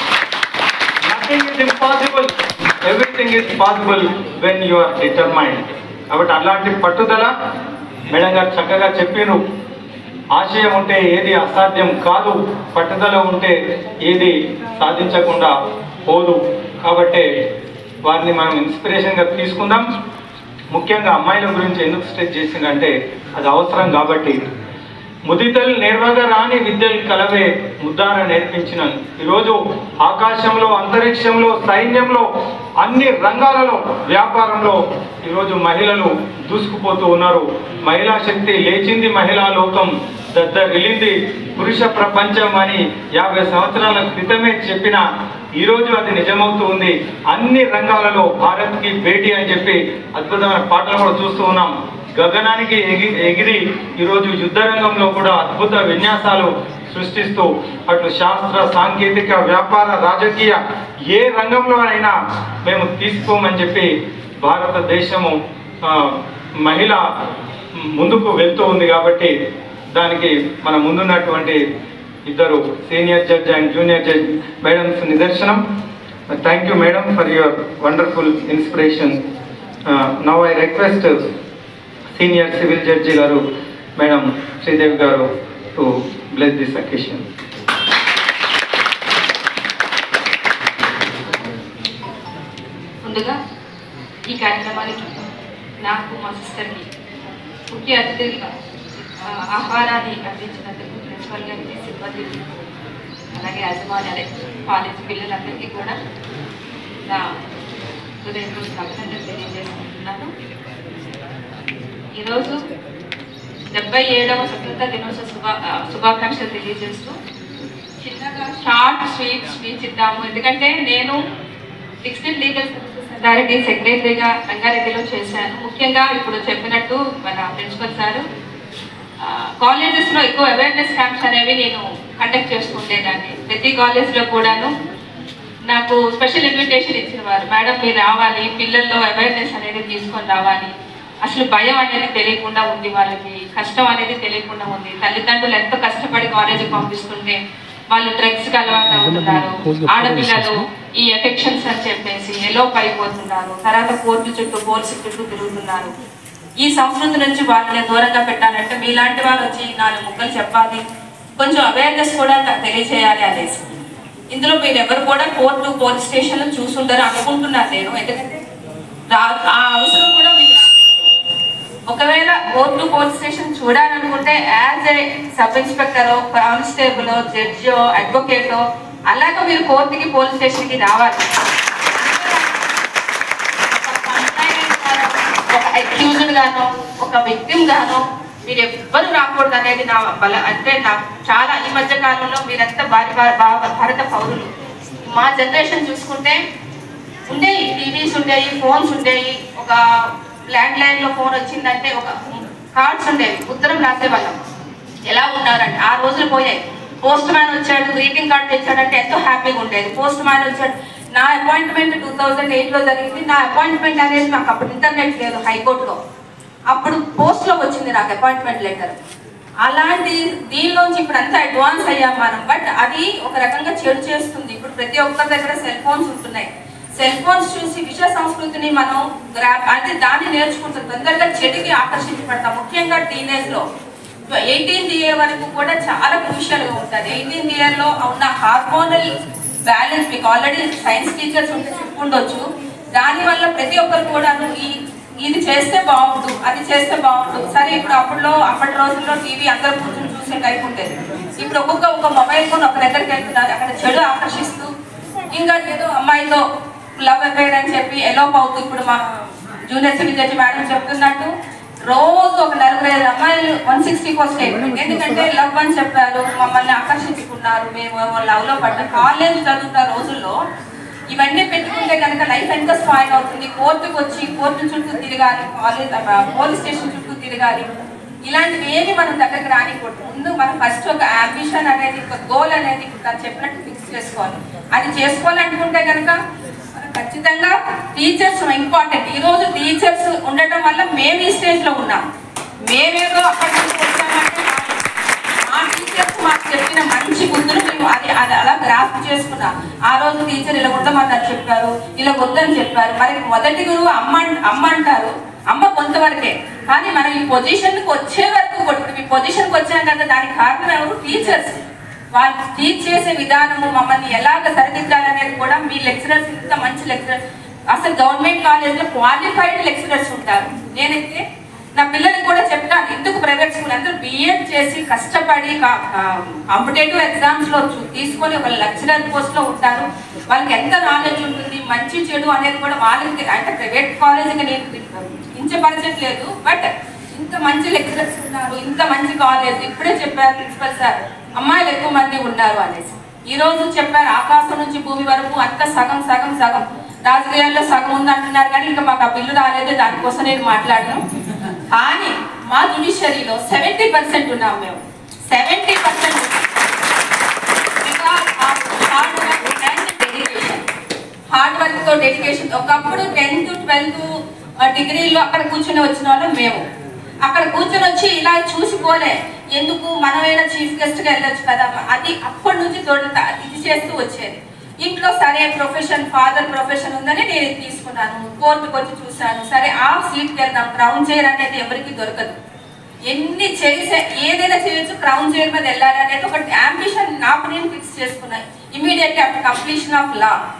nothing is impossible everything is possible when you are determined కాబట్టి అలాంటి పట్టుదల మేడం గారు చక్కగా చెప్పారు ఆశయం ఉంటే ఏది అసాధ్యం కాదు పట్టుదల ఉంటే ఏది సాధించకుండా పోదు కాబట్టి వారిని మనం ఇన్స్పిరేషన్గా తీసుకుందాం ముఖ్యంగా అమ్మాయిల గురించి ఎందుకు స్ట్రెచ్ చేసిందంటే అది అవసరం కాబట్టి ముదితలు నేర్వగా రాని విద్యలు కలవే ముద్దార నేర్పించిన ఈరోజు ఆకాశంలో అంతరిక్షంలో సైన్యంలో అన్ని రంగాలలో వ్యాపారంలో ఈరోజు మహిళలు దూసుకుపోతూ ఉన్నారు మహిళా శక్తి లేచింది మహిళా లోకం దద్దరిల్లింది పురుష ప్రపంచం అని యాభై సంవత్సరాల క్రితమే చెప్పిన ఈరోజు అది నిజమవుతూ ఉంది అన్ని రంగాలలో భారత్కి భేటీ అని చెప్పి అద్భుతమైన పాటలు కూడా చూస్తూ ఉన్నాం గగనానికి ఎగి ఎగిరి ఈరోజు యుద్ధ రంగంలో కూడా అద్భుత విన్యాసాలు సృష్టిస్తూ అటు శాస్త్ర సాంకేతిక వ్యాపార రాజకీయ ఏ రంగంలో అయినా మేము తీసుకోమని చెప్పి భారతదేశము ఆ, మహిళ ముందుకు వెళ్తూ ఉంది కాబట్టి దానికి మన ముందున్నటువంటి ఇద్దరు senior judge and junior judge madams నిదర్శనం thank you madam for your wonderful inspiration now I request senior civil judge గారు మేడం శ్రీదేవి గారు టు బ్లెస్ దిస్ అకేషన్ ముందుగా ఈ కార్యక్రమానికి నాకు మా సిస్టర్కి ముఖ్య అతిథిగా ఆ, ఆహ్వానాన్ని అందించినందుకు ప్రిన్సిపల్ గారికి సిబ్బంది అలాగే యాజమాన్యాలే కాలేజ్ పిల్లలందరికీ కూడా నా హృదయపూర్వక అభినందనలు తెలియజేసుకుంటున్నాను ఈరోజు డెబ్బై ఏడవ స్వతంత్ర దినోత్సవ శుభా ఆ, శుభాకాంక్షలు తెలియజేస్తూ చిన్నగా షార్ట్ స్వీట్ స్పీచ్ ఇద్దాము ఎందుకంటే నేను డిస్ట్రిక్ట్ లీగల్ సర్వీసెస్ అథారిటీ సెక్రటరీగా రంగారెడ్డిలో చేశాను ముఖ్యంగా ఇప్పుడు చెప్పినట్టు మన ప్రిన్సిపల్ సారు కాలేజెస్లో ఎక్కువ అవేర్నెస్ క్యాంప్స్ అనేవి నేను కండక్ట్ చేస్తుండేదాన్ని ప్రతి కాలేజ్లో కూడాను నాకు స్పెషల్ ఇన్విటేషన్ ఇచ్చిన వారు మేడం మీరు రావాలి పిల్లల్లో అవేర్నెస్ అనేది తీసుకొని రావాలి అసలు భయం అనేది తెలియకుండా ఉంది వాళ్ళకి కష్టం అనేది తెలియకుండా ఉంది తల్లిదండ్రులు ఎంతో కష్టపడి కాలేజీకి పంపిస్తుంటే వాళ్ళు డ్రగ్స్కి అలవాటు అవుతున్నారు ఆడపిల్లలు ఈ ఎఫెక్షన్స్ అని చెప్పేసి ఎలోప్ అయిపోతున్నారు తర్వాత కోర్టు చుట్టూ పోలీసు చుట్టూ తిరుగుతున్నారు ఈ సంస్కృతి నుంచి వాళ్ళని దూరంగా పెట్టాలంటే మీలాంటి వాళ్ళు వచ్చి నాలుగు ముక్కలు చెప్పాలి కొంచెం అవేర్నెస్ కూడా తెలియచేయాలి అనేసి ఇందులో మీరు ఎవరు కూడా కోర్టు పోలీస్ స్టేషన్లు చూసుంటారు అనుకుంటున్నాను నేను ఎందుకంటే రా- ఆ అవసరం కూడా మీకు రాకూడదు. ఒకవేళ కోర్టు పోలీస్ స్టేషన్ చూడాలనుకుంటే as a sub inspector constable జడ్జో అడ్వకేటో అలాగే మీరు కోర్టుకి పోలీస్ స్టేషన్కి రావాలి ఒక అక్యూజ్డ్ గానో ఒక విక్టిమ్ గానో మీరు ఎవ్వరు రాకూడదు అనేది నా బల అంటే నా చాలా ఈ మధ్య కాలంలో మీరంతా భారీ భా- భా- భారత పౌరులు మా జనరేషన్ చూసుకుంటే ఉండేవి టీవీస్ ఉండేవి ఫోన్స్ ఉండేవి ఒక ల్యాండ్ లైన్ లో ఫోన్ వచ్చిందంటే ఒక కార్డ్స్ ఉండేవి ఉత్తరం రాసేవాళ్ళం ఎలా ఉన్నారంటే ఆ రోజులు పోయాయి పోస్ట్ మ్యాన్ వచ్చాడు గ్రీటింగ్ కార్డ్ తెచ్చాడంటే ఎంతో హ్యాపీగా ఉండేది పోస్ట్ మ్యాన్ వచ్చాడు నా అపాయింట్మెంట్ టూ థౌజండ్ ఎయిట్లో జరిగింది నా అపాయింట్మెంట్ అనేది నాకు అప్పుడు ఇంటర్నెట్ లేదు హైకోర్టులో అప్పుడు పోస్ట్లో వచ్చింది నాకు అపాయింట్మెంట్ లెటర్ అలాంటి దీనిలోంచి ఇప్పుడు అంతా అడ్వాన్స్ అయ్యాం మనం బట్ అది ఒక రకంగా చెడు చేస్తుంది ఇప్పుడు ప్రతి ఒక్కరి దగ్గర సెల్ ఫోన్స్ ఉంటున్నాయి సెల్ ఫోన్స్ చూసి విషయ సంస్కృతిని మనం గ్రా అంటే దాన్ని నేర్చుకుంటాం తొందరగా చెడుకి ఆకర్షించబడతాం ముఖ్యంగా టీనేజ్ లో ఎయిటీన్త్ ఇయర్ వరకు కూడా చాలా క్రూషియల్ గా ఉంటుంది ఎయిటీన్త్ ఇయర్ లో ఉన్న హార్మోనల్ బ్యాలెన్స్ మీకు ఆల్రెడీ సైన్స్ టీచర్స్ ఉంటే చెప్పుండొచ్చు దాని వల్ల ప్రతి ఒక్కరు కూడా ఈ ఇది చేస్తే బాగుండు అది చేస్తే బాగుండు సరే ఇప్పుడు అప్పుడులో అప్పటి రోజుల్లో టీవీ అందరూ కూర్చొని చూసే టైప్ ఉండేది ఇప్పుడు ఒక్కొక్క ఒక మొబైల్ ఫోన్ ఒక దగ్గరికి వెళ్తున్నారు అక్కడ చెడు ఆకర్షిస్తూ ఇంకా ఏదో అమ్మాయితో లవ్ అఫైర్ అని చెప్పి ఎలోప్ అవుతూ ఇప్పుడు మా జూనియర్ సివిల్ జడ్జి మేడం చెప్తున్నట్టు రోజు ఒక నలుగురు ఐదు అమ్మాయిలు వన్ సిక్స్టీ ఫోర్ ఎందుకంటే లవ్ అని చెప్పారు మమ్మల్ని ఆకర్షించుకున్నారు మేము లవ్ లో పడ్డ కాలేజ్ చదువుతున్న రోజుల్లో ఇవన్నీ పెట్టుకుంటే కనుక లైఫ్ ఎంత స్పాయిల్ అవుతుంది కోర్టుకు వచ్చి కోర్టు చుట్టూ తిరగాలి కాలేజ్ పోలీస్ స్టేషన్ చుట్టూ తిరగాలి ఇలాంటివి ఏమి మనం దగ్గరికి రానికూడదు ముందు మనం ఫస్ట్ ఒక అంబిషన్ అనేది ఒక గోల్ అనేది ఇప్పుడు తను చెప్పినట్టు ఫిక్స్ చేసుకోవాలి అది చేసుకోవాలనుకుంటే కనుక మనం ఖచ్చితంగా టీచర్స్ ఇంపార్టెంట్ ఈ రోజు టీచర్స్ ఉండటం వల్ల మేము ఈ స్టేజ్ లో ఉన్నాం మేమేదో అక్కడి నుంచి వచ్చామంటే ఆ టీచర్స్ మాకు చెప్పిన మంచి బుద్ధులు మేము అది అది అలా గ్రాఫ్ చేసుకున్నాం ఆ రోజు టీచర్ ఇలా ఉండమన్నారు చెప్పారు ఇలా వద్దని చెప్పారు మరి మొదటి గురువు అమ్మ అన్- అమ్మ అంటారు అమ్మ కొంతవరకే కానీ మనం ఈ పొజిషన్కి వచ్చే వరకు కూడా ఇప్పుడు ఈ పొజిషన్కి వచ్చాం కదా దానికి కారణం ఎవరు టీచర్స్ వాళ్ళు టీచ్ చేసే విధానము మమ్మల్ని ఎలాగ సరిదిద్దాలనేది కూడా మీ లెక్చరర్స్ ఇంత మంచి లెక్చరర్ అసలు గవర్నమెంట్ కాలేజ్లో క్వాలిఫైడ్ లెక్చరర్స్ ఉంటారు నేనైతే నా పిల్లలకి కూడా చెప్తాను ఎందుకు ప్రైవేట్ స్కూల్ అందరూ బిఎడ్ చేసి కష్టపడి కాంపిటేటివ్ ఎగ్జామ్స్ లో చూ- తీసుకొని ఒక లెక్చరర్ పోస్ట్ లో ఉంటారు వాళ్ళకి ఎంత నాలెడ్జ్ ఉంటుంది మంచి చెడు అనేది కూడా వాళ్ళకి తెలి- అంటే ప్రైవేట్ కాలేజీకి నేను కించపరచట్లేదు బట్ ఇంత మంచి లెక్చరర్స్ ఉన్నారు ఇంత మంచి కాలేజ్ ఇప్పుడే చెప్పారు ప్రిన్సిపల్ సార్ అమ్మాయిలు ఎక్కువ మంది ఉన్నారు అనేసి ఈ రోజు చెప్పారు ఆకాశం నుంచి భూమి వరకు అంత సగం సగం సగం రాజకీయాల్లో సగం ఉంది అంటున్నారు కానీ ఇంకా మాకు ఆ బిల్లు రాలేదు దానికోసం నేను మాట్లాడను కానీ మా జుడిషియరీలో సెవెంటీ పర్సెంట్ ఉన్నాం మేము సెవెంటీ పర్సెంట్ హార్డ్ వర్క్ తో డెడికేషన్ ఒకప్పుడు టెన్త్ ట్వెల్త్ డిగ్రీలో అక్కడ కూర్చొని వచ్చిన వాళ్ళం మేము అక్కడ కూర్చొని వచ్చి ఇలా చూసిపోలే ఎందుకు మనమైనా చీఫ్ గెస్ట్ గా వెళ్ళొచ్చు కదా అది అప్పటి నుంచి తోడుతా ఇది చేస్తూ వచ్చేది ఇంట్లో సరే ప్రొఫెషన్ ఫాదర్ ప్రొఫెషన్ ఉందని నేను ఇది తీసుకున్నాను కోర్టుకు వచ్చి చూశాను సరే ఆ సీట్కి వెళ్దాం క్రౌన్ చైర్ అనేది ఎవరికి దొరకదు ఎన్ని చేసే ఏదైనా చేయొచ్చు క్రౌన్ చైర్ మీద వెళ్ళాలి అనేది ఒక అంబిషన్ నాకు నేను ఫిక్స్ చేసుకున్నాను immediately after completion of law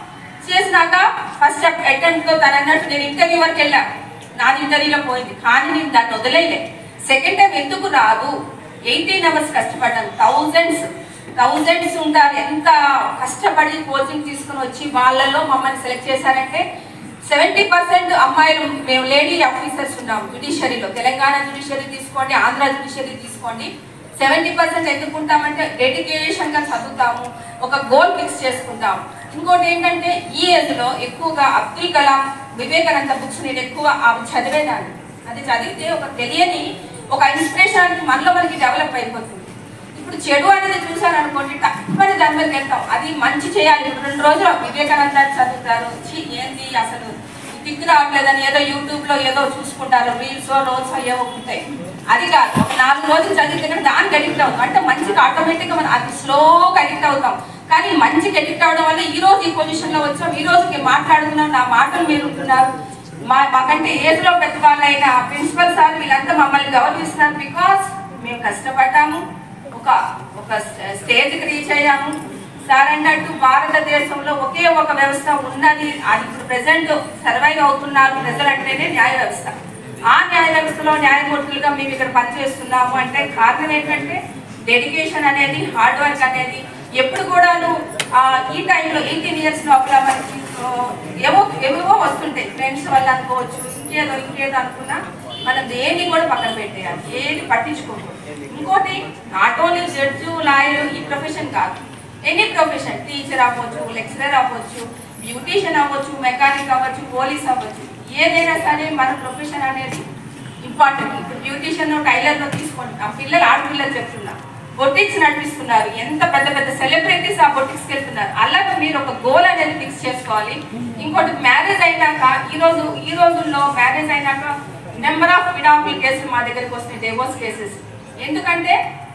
చేసినాక ఫస్ట్ అటెంప్ట్ తను అన్నట్టు నేను ఇంటర్వ్యూ వరకు వెళ్ళా నాది ఇంటర్వ్యూలో పోయింది కానీ నేను దాన్ని వదిలేయలే సెకండ్ టైం ఎందుకు రాదు ఎయిటీన్ అవర్స్ కష్టపడ్డాను థౌజండ్స్ థౌజండ్స్ ఉంటారు ఎంత కష్టపడి కోచింగ్ తీసుకుని వచ్చి వాళ్ళలో మమ్మల్ని సెలెక్ట్ చేశారంటే సెవెంటీ పర్సెంట్ అమ్మాయిలు మేము లేడీ ఆఫీసర్స్ ఉన్నాం జుడిషియరీలో తెలంగాణ జుడిషియరీ తీసుకోండి ఆంధ్ర జుడిషియరీ తీసుకోండి సెవెంటీ పర్సెంట్ ఎందుకుంటామంటే డెడికేషన్ గా చదువుతాము ఒక గోల్ ఫిక్స్ చేసుకుంటాం ఇంకోటి ఏంటంటే ఈ ఏజ్ లో ఎక్కువగా అబ్దుల్ కలాం వివేకానంద బుక్స్ నేను ఎక్కువ అవి చదివేదాన్ని అది చదివితే ఒక తెలియని ఒక ఇన్స్పిరేషన్ అనేది మనలో మనకి డెవలప్ అయిపోతుంది ఇప్పుడు చెడు అనేది చూసాను అనుకోండి తక్కువ దాని మీదకి వెళ్తాం అది మంచి చేయాలి ఇప్పుడు రెండు రోజులు వివేకానంద చదువుతారు ఛీ, ఏంది అసలు దిక్కు రావట్లేదని ఏదో యూట్యూబ్ లో ఏదో చూసుకుంటారు రీల్స్ రోల్స్ ఏవో ఉంటాయి అది కాదు ఒక నాలుగు రోజులు చదివితే దానికి అడిక్ట్ అవుతాం అంటే మంచిగా ఆటోమేటిక్ గా మనం అది స్లోగా అడిక్ట్ అవుతాం కానీ మంచిగా అడిక్ట్ అవడం వల్ల ఈ రోజు ఈ పొజిషన్ లో వచ్చాం ఈ రోజుకి మాట్లాడుతున్నాం నా మాటలు మీరు ఉంటున్నారు మా మాకంటే ఏజ్ లో పెద్దవాళ్ళైన ప్రిన్సిపల్ సార్ వీళ్ళంతా మమ్మల్ని గౌరవిస్తున్నారు బికాస్ మేము కష్టపడ్డాము ఒక ఒక స్టేజ్కి రీచ్ అయ్యాము సార్ అన్నట్టు భారతదేశంలో ఒకే ఒక వ్యవస్థ ఉన్నది అది ఇప్పుడు ప్రెసెంట్ సర్వైవ్ అవుతున్నారు ప్రజలు అంటేనే న్యాయ వ్యవస్థ ఆ న్యాయ వ్యవస్థలో న్యాయమూర్తులుగా మేము ఇక్కడ పనిచేస్తున్నాము అంటే కారణం ఏంటంటే డెడికేషన్ అనేది హార్డ్ వర్క్ అనేది ఎప్పుడు కూడాను ఆ, ఈ టైంలో ఎయిటీన్ ఇయర్స్ లోపల మనకి ఆ, ఏవో ఏవేవో వస్తుంటాయి ఫ్రెండ్స్ వల్ల అనుకోవచ్చు ఇంకేదో ఇంకేదో అనుకున్నా మనం దేన్ని కూడా పక్కన పెట్టేయాలి ఏది పట్టించుకోకూడదు ఇంకోటి నాట్ ఓన్లీ జడ్జు లాయర్ ఈ ప్రొఫెషన్ కాదు ఎనీ ప్రొఫెషన్ టీచర్ అవ్వచ్చు లెక్చరర్ అవ్వచ్చు బ్యూటీషియన్ అవ్వచ్చు మెకానిక్ అవ్వచ్చు పోలీస్ అవ్వచ్చు ఏదైనా సరే మన ప్రొఫెషన్ అనేది ఇంపార్టెంట్ ఇప్పుడు బ్యూటీషియన్ టైలర్ లో తీసుకోండి ఆ పిల్లలు ఆడపిల్లలు చెప్తున్నా బొటిక్స్ నడిపిస్తున్నారు ఎంత పెద్ద పెద్ద సెలబ్రిటీస్ ఆ బొటిక్స్కి వెళ్తున్నారు అలాగే మీరు ఒక గోల్ అనేది ఫిక్స్ చేసుకోవాలి ఇంకోటి మ్యారేజ్ అయినాక ఈ రోజు ఈ రోజుల్లో మ్యారేజ్ అయినాక నెంబర్ ఆఫ్ విడాకుల కేసులు మా దగ్గరికి వస్తున్నాయి డివోర్స్ కేసెస్ ఎందుకంటే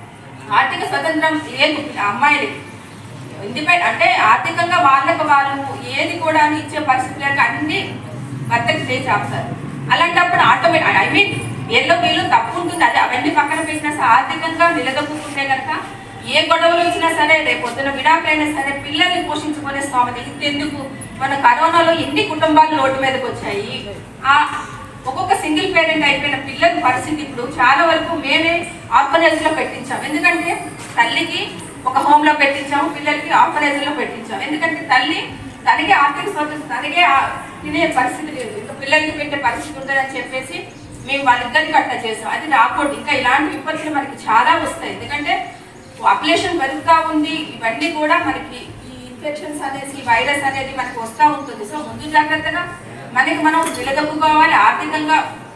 ఆర్థిక స్వతంత్రం లేదు ఆ అమ్మాయిలకి ఇండిపెండ్ అంటే ఆర్థికంగా వాళ్ళకి వాళ్ళు ఏది కూడా ఇచ్చే పరిస్థితి లేక అన్ని భర్తకి చేసి ఆపుతారు అలాంటప్పుడు ఆటోమేటిక్ ఐ మీన్ ఏదో వీళ్ళు తప్పు ఉంటుంది అది అవన్నీ పక్కన పెట్టినా సరే ఆర్థికంగా నిలదొక్కుంటే కనుక ఏ గొడవలు వచ్చినా సరే రేపు పొద్దున విడాకులైనా సరే పిల్లల్ని పోషించుకునే స్తోమత ఇంతెందుకు మన కరోనాలో ఎన్ని కుటుంబాలు రోడ్డు మీదకి వచ్చాయి ఆ ఒక్కొక్క సింగిల్ పేరెంట్ అయిపోయిన పిల్లల పరిస్థితి ఇప్పుడు చాలా వరకు మేమే ఆర్ఫనేజ్ లో పెట్టించాం ఎందుకంటే తల్లికి ఒక హోమ్ లో పెట్టించాము పిల్లలకి ఆర్ఫనేజ్ లో పెట్టించాం ఎందుకంటే తల్లి తనకే ఆర్థిక స్వతంత్రం తనకే ఆ- తినే పరిస్థితి లేదు ఇంకా పిల్లలకి పెట్టే పరిస్థితి ఉంటుందని చెప్పేసి మేము వాళ్ళిద్దరికి అట్లా చేసాం అది రాకూడదు ఇంకా ఇలాంటి విపత్తులు మనకి చాలా వస్తాయి ఎందుకంటే పాపులేషన్ పెరుగుతూ ఉంది ఇవన్నీ కూడా మనకి ఈ ఇన్ఫెక్షన్స్ అనేసి ఈ వైరస్ అనేది మనకి వస్తూ ఉంటుంది సో ముందు జాగ్రత్తగా మనకి మనం నిలదొక్కుకోవాలి ఆర్థికంగా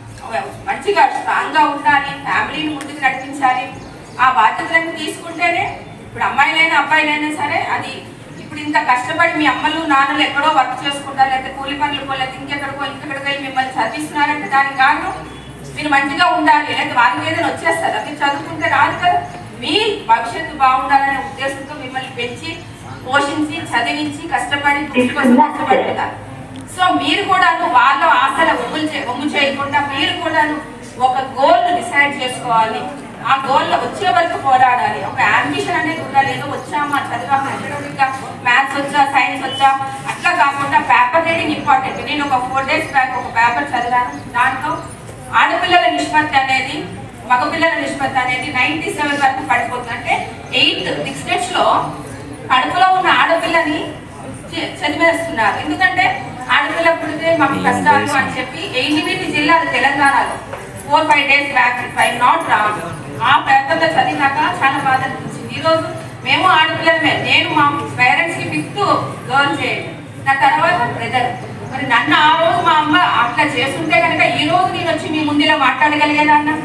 మంచిగా స్ట్రాంగ్ గా ఉండాలి ఫ్యామిలీని ముందుకు నడిపించాలి ఆ బాధ్యతలను తీసుకుంటేనే ఇప్పుడు అమ్మాయిలైనా అబ్బాయిలైనా సరే అది ఇప్పుడు ఇంత కష్టపడి మీ అమ్మలు నాన్నలు ఎక్కడో వర్క్ చేసుకుంటారు లేకపోతే కూలి పనులకు లేకపోతే ఇంకెక్కడికో ఇంకెక్కడికో వెళ్ళి మిమ్మల్ని చదివిస్తున్నారంటే దానికి కారణం మీరు మంచిగా ఉండాలి లేకపోతే వాళ్ళకి ఏదైనా వచ్చేస్తారు మీరు చదువుకుంటే రాదు కదా మీ భవిష్యత్తు బాగుండాలనే ఉద్దేశంతో మిమ్మల్ని పెంచి పోషించి చదివించి కష్టపడి కృషి కోసం కష్టపడుతున్నారు సో మీరు కూడా వాళ్ళ ఆశల ఒమ్ములు చే ఒమ్ము చేయకుండా మీరు కూడా ఒక గోల్ డిసైడ్ చేసుకోవాలి ఆ గోల్ వచ్చే వరకు పోరాడాలి ఒక అంబిషన్ అనేది ఉండాలి ఏదో వచ్చామా చదివామా అకాడమిక్ గా మ్యాథ్స్ వచ్చా సైన్స్ వచ్చా అట్లా కాకుండా పేపర్ రీడింగ్ ఇంపార్టెంట్ నేను ఒక ఫోర్ డేస్ బ్యాక్ ఒక పేపర్ చదివాను దాంట్లో ఆడపిల్లల నిష్పత్తి అనేది మగపిల్లల నిష్పత్తి అనేది నైన్టీ సెవెన్ వరకు పడిపోతుంది అంటే ఎయిత్ సిక్స్ లో కడుపులో ఉన్న ఆడపిల్లని చ- చదివేస్తున్నారు ఎందుకంటే ఆడపిల్ల పుడితే మాకు కష్టాలు అని చెప్పి ఎనిమిది జిల్లాలు తెలంగాణలో four five days back five not wrong ఆ పేపర్లో చదివినాక చాలా బాధ అనిపించింది ఈరోజు మేము ఆడపిల్లలమే నేను మా పేరెంట్స్ కి ఫిఫ్త్ గర్ల్ చేయండి నా తర్వాత బ్రదర్ మరి నన్ను ఆ రోజు మా అమ్మ అట్లా చేస్తుంటే కనుక ఈ రోజు నేను వచ్చి మీ ముందులో మాట్లాడగలిగేదా అన్న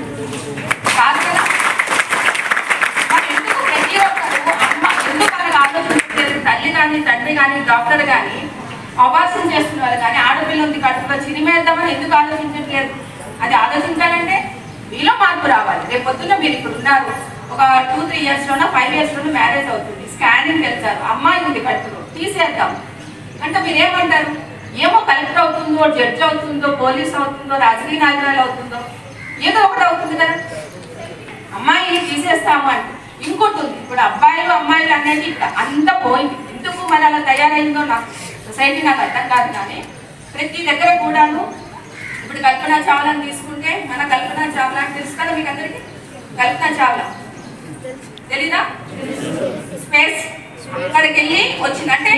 కాదు కదా మరి ఎందుకు ప్రతి ఒక్కరు అమ్మ ఎందుకు అలాగ ఆలోచించలేదు తల్లి కానీ తండ్రి కానీ డాక్టర్ కానీ అబార్షన్ చేస్తున్నారు కానీ ఆడపిల్ల ఉంది కడుపులో చిరిమేద్దామని ఎందుకు ఆలోచించట్లేదు అది ఆలోచించాలంటే మీలో మార్పు రావాలి రేపు పొద్దున్న మీరు ఇక్కడ ఉన్నారు ఒక టూ త్రీ ఇయర్స్ లోనో ఫైవ్ ఇయర్స్ లోనో మ్యారేజ్ అవుతుంది స్కానింగ్ వెళ్తారు అమ్మాయి ఉంది కడుపులో తీసేద్దాం అంటే మీరు ఏమంటారు ఏమో కలెక్టర్ అవుతుందో జడ్జి అవుతుందో పోలీస్ అవుతుందో రాజకీయ నాయకురాలు అవుతుందో ఏదో ఒకటి అవుతుంది కదా అమ్మాయి తీసేస్తాము అంటే ఇంకోటి ఉంది ఇప్పుడు అబ్బాయిలు అమ్మాయిలు అనేది ఇక్కడ అంత పోయింది ఎందుకు మరి అలా తయారైందో నాకు సొసైటీ నాకు అర్థం కాదు కానీ ప్రతి దగ్గర కూడాను ఇప్పుడు కల్పన చావ్లాని తీసుకుంటే మన కల్పన చావ్లా అని తెలుసు కదా మీకు అందరికీ కల్పన చావ్లా తెలీదా స్పేస్ అక్కడికి వెళ్ళి వచ్చిందంటే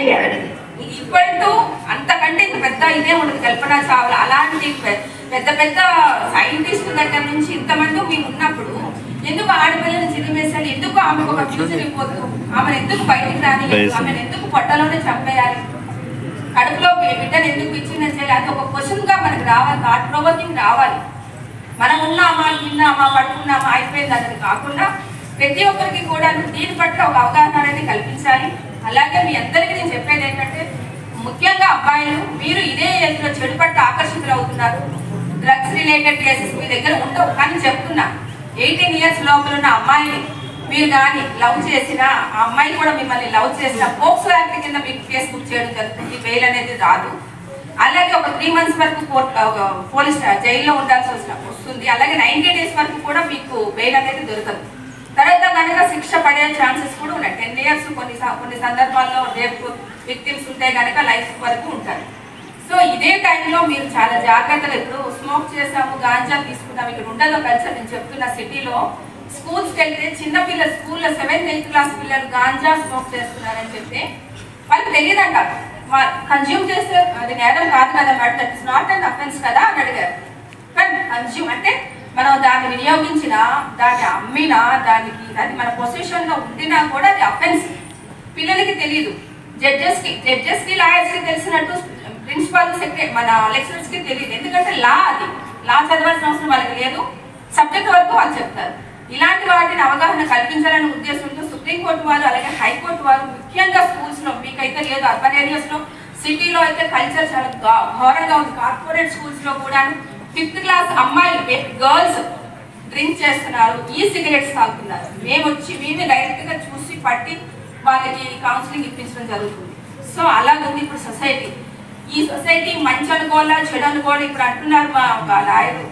ఈక్వల్ టు అంతకంటే ఇంక పెద్ద ఇదే ఉండదు కల్పన చావ్లా అలాంటి పె- పెద్ద పెద్ద సైంటిస్ట్ దగ్గర నుంచి ఇంతమంది మేము ఉన్నప్పుడు ఎందుకు ఆడపిల్లని చిరిమేసాలి ఎందుకు ఆమెకు ఒక ఫ్యూచర్ ఇవ్వద్దు ఆమెను ఎందుకు బయటికి రాని ఆమెను ఎందుకు పొట్టలోనే చంపేయాలి కడుపులో బి- బిడ్డను ఎందుకు ఇచ్చిందని చేయాలి అది ఒక క్వశ్చన్ గా మనకు రావాలి థాట్ ప్రొవోకింగ్ రావాలి మనం ఉన్నామా తిన్నామా పడుకున్నామా అయిపోయింది అన్నది కాకుండా ప్రతి ఒక్కరికి కూడా దీని పట్ల ఒక అవగాహన అనేది కల్పించాలి అలాగే మీ అందరికీ నేను చెప్పేది ఏంటంటే ముఖ్యంగా అబ్బాయిలు మీరు ఇదే ఏజ్లో చెడు పట్ల ఆకర్షితులు అవుతున్నారు డ్రగ్స్ రిలేటెడ్ కేసెస్ మీ దగ్గర ఉండవు కానీ చెప్తున్నా ఎయిటీన్ ఇయర్స్ లోపల ఉన్న అమ్మాయిని మీరు కానీ లవ్ చేసినా ఆ అమ్మాయి కూడా మిమ్మల్ని లవ్ చేసిన పోక్సో యాక్ట్ కింద మీకు కేసు బుక్ చేయడం జరుగుతుంది బెయిల్ అనేది రాదు అలాగే ఒక త్రీ మంత్స్ వరకు కోర్ట్ ఒక పోలీస్ జైల్లో ఉండాల్సి వస్తున్న వస్తుంది అలాగే నైన్టీ డేస్ వరకు కూడా మీకు బెయిల్ అనేది దొరకదు తర్వాత కనుక శిక్ష పడే ఛాన్సెస్ కూడా ఉన్నాయి టెన్ ఇయర్స్ కొన్ని స- కొన్ని సందర్భాల్లో రేపు విక్టిమ్స్ ఉంటే కనుక లైఫ్ వరకు ఉంటారు సో ఇదే టైంలో మీరు చాలా జాగ్రత్తగా ఇప్పుడు స్మోక్ చేసాము గాంజా తీసుకున్నాము ఇక్కడ ఉండదు కల్చర్ నేను చెప్తున్న సిటీలో స్కూల్స్కి వెళ్తే చిన్న పిల్లలు స్కూల్లో సెవెంత్ ఎయిత్ క్లాస్ పిల్లలు గాంజా స్మోక్ చేస్తున్నారని చెప్తే వాళ్ళకి తెలియదంట కన్జ్యూమ్ చేస్తే అది నేరం కాదు కదా madam that is not an offence కదా అని అడిగారు కానీ కన్జ్యూమ్ అంటే మనం దాన్ని వినియోగించినా దాన్ని అమ్మినా దానికి అది మన పొజిషన్ లో ఉండినా కూడా అది అఫెన్స్ పిల్లలకి తెలియదు జడ్జెస్ కి జడ్జెస్ కి లాయర్స్ కి తెలిసినట్టు ప్రిన్సిపాల్ సెక్రటరీ మన లెక్చరర్స్ కి తెలియదు ఎందుకంటే లా అది లా చదవాల్సిన అవసరం వాళ్ళకి లేదు సబ్జెక్ట్ వరకు వాళ్ళు చెప్తారు ఇలాంటి వాటిని అవగాహన కల్పించాలనే ఉద్దేశంతో సుప్రీంకోర్టు వారు అలాగే హైకోర్టు వారు ముఖ్యంగా స్కూల్స్ లో మీకైతే లేదు అర్బన్ ఏరియాస్ లో సిటీలో అయితే కల్చర్ చాలా ఘా- ఘోరంగా ఉంది కార్పొరేట్ స్కూల్స్ లో కూడా ఫిఫ్త్ క్లాస్ అమ్మాయిలు గర్ల్స్ డ్రింక్ చేస్తున్నారు ఈ సిగరెట్స్ తాగుతున్నారు మేము వచ్చి మేమే డైరెక్ట్ గా చూసి పట్టి వాళ్ళకి కౌన్సిలింగ్ ఇప్పించడం జరుగుతుంది సో అలాగుంది ఇప్పుడు సొసైటీ ఈ సొసైటీ మంచి అనుకోవాలా చెడు అనుకోవాలి ఇప్పుడు అంటున్నారు మా ఒక లాయర్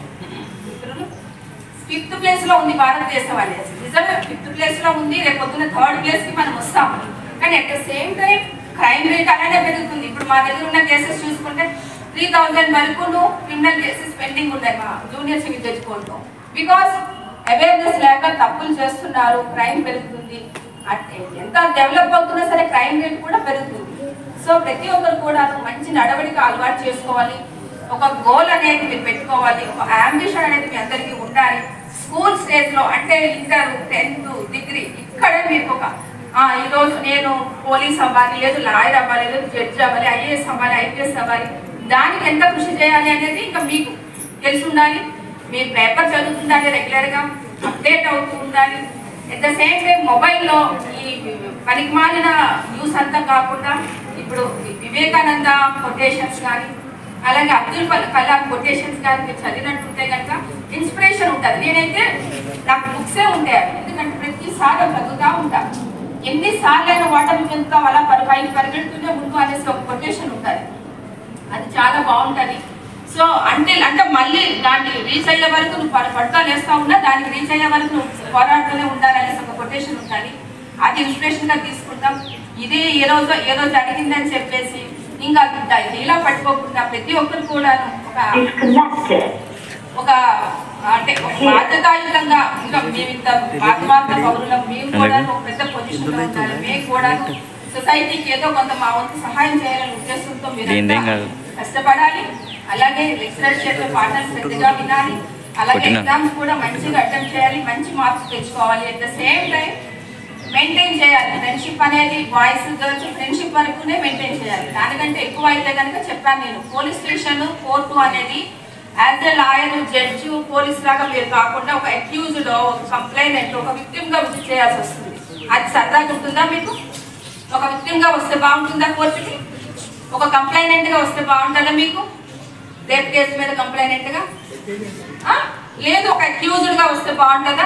ఫిఫ్త్ ప్లేస్ లో ఉంది భారతదేశం అనేది నిజమే ఫిఫ్త్ ప్లేస్ లో ఉంది రేపు పొద్దున్న థర్డ్ ప్లేస్ కి మనం వస్తాం కానీ at the same time crime rate అలానే పెరుగుతుంది ఇప్పుడు మా దగ్గర ఉన్న కేసెస్ చూసుకుంటే త్రీ థౌజండ్ వరకు క్రిమినల్ కేసెస్ పెండింగ్ ఉన్నాయి మా జూనియర్ సివిల్ జడ్జి కోర్టులో బికాస్ అవేర్నెస్ లేక తప్పులు చేస్తున్నారు క్రైమ్ పెరుగుతుంది అంటే ఎంత డెవలప్ అవుతున్నా సరే క్రైమ్ రేట్ కూడా పెరుగుతుంది సో ప్రతి ఒక్కరు కూడా మంచి నడవడిక అలవాటు చేసుకోవాలి ఒక గోల్ అనేది మీరు పెట్టుకోవాలి ఒక అంబిషన్ అనేది మీ అందరికీ ఉండాలి స్కూల్ స్టేజ్ లో అంటే ఇంటర్ టెన్త్ డిగ్రీ ఇక్కడే మీకు ఒక ఆ, ఈ రోజు నేను పోలీస్ అవ్వాలి లేదు లాయర్ అవ్వాలి లేదు జడ్జి అవ్వాలి ఐఏఎస్ అవ్వాలి ఐపీఎస్ అవ్వాలి దానికి ఎంత కృషి చేయాలి అనేది ఇంకా మీకు తెలిసి ఉండాలి మీరు పేపర్ చదువుతుండాలి రెగ్యులర్ గా అప్డేట్ అవుతూ ఉండాలి అట్ ద సేమ్ టైం మొబైల్లో ఈ పనికిమాలిన న్యూస్ అంతా కాకుండా ఇప్పుడు వివేకానంద కొటేషన్స్ కానీ అలాగే అబ్దుల్ కల- కలాం కొటేషన్స్ కానీ మీరు చదివినట్టుంటే కనుక ఇన్స్పిరేషన్ ఉంటుంది నేనైతే నాకు బుక్సే ఉంటాయి అవి ఎందుకంటే ప్రతిసారి అవి చదువుతూ ఉంటా ఎన్నిసార్లు అయినా వాటర్ చెందుతాం అలా పరి పైకి పరిగెడుతూనే ముందు అనేసి ఒక కొటేషన్ ఉంటుంది అది చాలా బాగుంటది సో అంటే అంటే మళ్ళీ దాన్ని రీచ్ అయ్యే వరకు నువ్వు పడ- పడతా వేస్తా ఉన్నా దానికి రీచ్ అయ్యే వరకు నువ్వు పోరాడుతూనే ఉండాలనేసి ఒక కొటేషన్ ఉంటుంది అది ఇన్స్పిరేషన్ గా తీసుకుంటాం ఇది ఏ రోజు ఏ రోజు అడిగిందని చెప్పేసి ఇంకా ద- ఇలా పట్టుకోకుండా ప్రతి ఒక్కరు కూడా ఒక disconnected. ఒక అంటే ఒక బాధ్యతాయుతంగా ఇంకా మేము ఇంత ఆత్మార్థ పౌరులం మేము కూడా ఒక పెద్ద పొజిషన్ లో ఉండాలి మేము కూడా సొసైటీకి ఏదో కొంత మా వంతు సహాయం చేయాలనే ఉద్దేశంతో మీరు ఏందేం కాదు. కష్టపడాలి అలాగే లెక్చరర్స్ చెప్పే పాఠాలు శ్రద్ధగా వినాలి అలాగే కొట్టినా. ఎగ్జామ్స్ కూడా మంచిగా అటెంప్ట్ చేయాలి మంచి మార్క్స్ తెచ్చుకోవాలి at the same time maintain చేయాలి ఫ్రెండ్షిప్ అనేది బాయ్స్ గర్ల్స్ ఫ్రెండ్షిప్ వరకునే మెయింటైన్ చేయాలి దానికంటే ఎక్కువ అయితే కనుక చెప్పాను నేను పోలీస్ స్టేషన్ కోర్టు అనేది as a lawyer judge police లాగా మీరు కాకుండా ఒక అక్యూజ్డ్ ఒక కంప్లైనెంట్ ఒక విక్టిమ్ గా విజిట్ చేయాల్సి వస్తుంది అది సరదాగా ఉంటుందా మీకు ఒక విక్టిమ్ గా వస్తే బాగుంటుందా కోర్టుకి ఒక కంప్లైనెంట్ గా వస్తే బాగుంటుందా మీకు రేప్ కేసు మీద కంప్లైనెంట్ గా ఆ? లేదు ఒక అక్యూజ్డ్ గా వస్తే బాగుంటుందా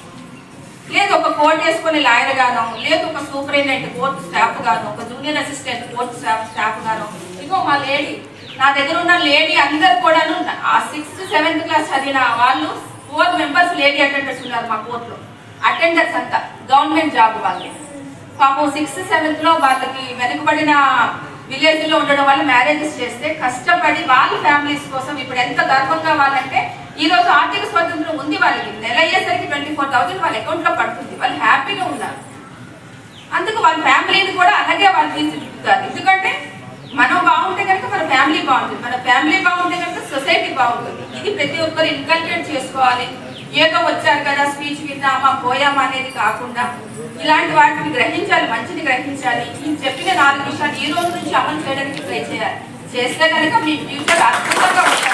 లేదు ఒక కోర్ట్ వేసుకునే లాయర్ గాను లేదు ఒక సూపరింటెండెంట్ కోర్టు స్టాఫ్ గాను ఒక junior assistant court staff staff గాను ఇగో మా లేడీ నా దగ్గర ఉన్న లేడీ అందరు కూడాను ఆ సిక్స్త్ సెవెంత్ క్లాస్ చదివిన వాళ్ళు ఫోర్ మెంబర్స్ లేడీ అటెండర్స్ ఉన్నారు మా కోర్టులో అటెండర్స్ అంతా గవర్నమెంట్ జాబ్ వాళ్ళు పాపం సిక్స్త్ సెవెంత్ లో వాళ్ళకి వెనుకబడిన విలేజ్ లో ఉండడం వల్ల మ్యారేజెస్ చేస్తే కష్టపడి వాళ్ళ ఫ్యామిలీస్ కోసం ఇప్పుడు ఎంత గర్వంగా వాళ్ళంటే ఈ రోజు ఆర్థిక స్వతంత్రం ఉంది వాళ్ళకి నెల అయ్యేసరికి ట్వంటీ ఫోర్ థౌసండ్ వాళ్ళ అకౌంట్ లో పడుతుంది వాళ్ళు హ్యాపీగా ఉన్నారు అందుకు వాళ్ళ ఫ్యామిలీని కూడా అలాగే వాళ్ళు తీర్చిదిద్దుతారు ఎందుకంటే మనం బాగుంటే కనుక మన ఫ్యామిలీ బాగుంటుంది మన ఫ్యామిలీ బాగుంటే కనుక సొసైటీ బాగుంటుంది ఇది ప్రతి ఒక్కరు ఇన్కల్కేట్ చేసుకోవాలి ఏదో వచ్చారు కదా స్పీచ్ విన్నామా పోయామా అనేది కాకుండా ఇలాంటి వాటిని గ్రహించాలి మంచిని గ్రహించాలి ఈ చెప్పిన నాలుగు విషయాలు ఈ రోజు నుంచి అమలు చేయడానికి ట్రై చేయాలి చేస్తే కనుక మీ ఫ్యూచర్ అద్భుతంగా ఉంటుంది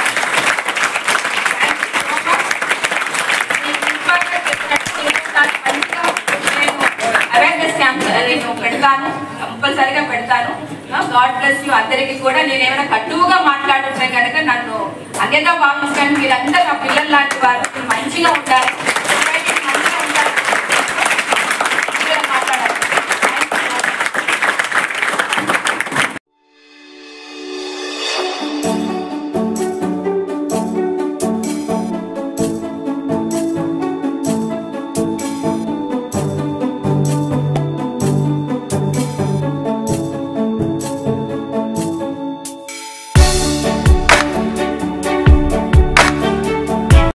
అవేర్నెస్ క్యాంప్ నేను పెడతాను కంపల్సరీగా పెడతాను గాడ్ బ్లెస్ యూ అందరికీ కూడా నేను ఏమైనా కట్టువుగా మాట్లాడుతుంటే కనుక నన్ను అన్యదా భావించండి మీరంతా నా పిల్లలు లాంటి వారు మంచిగా ఉండాలి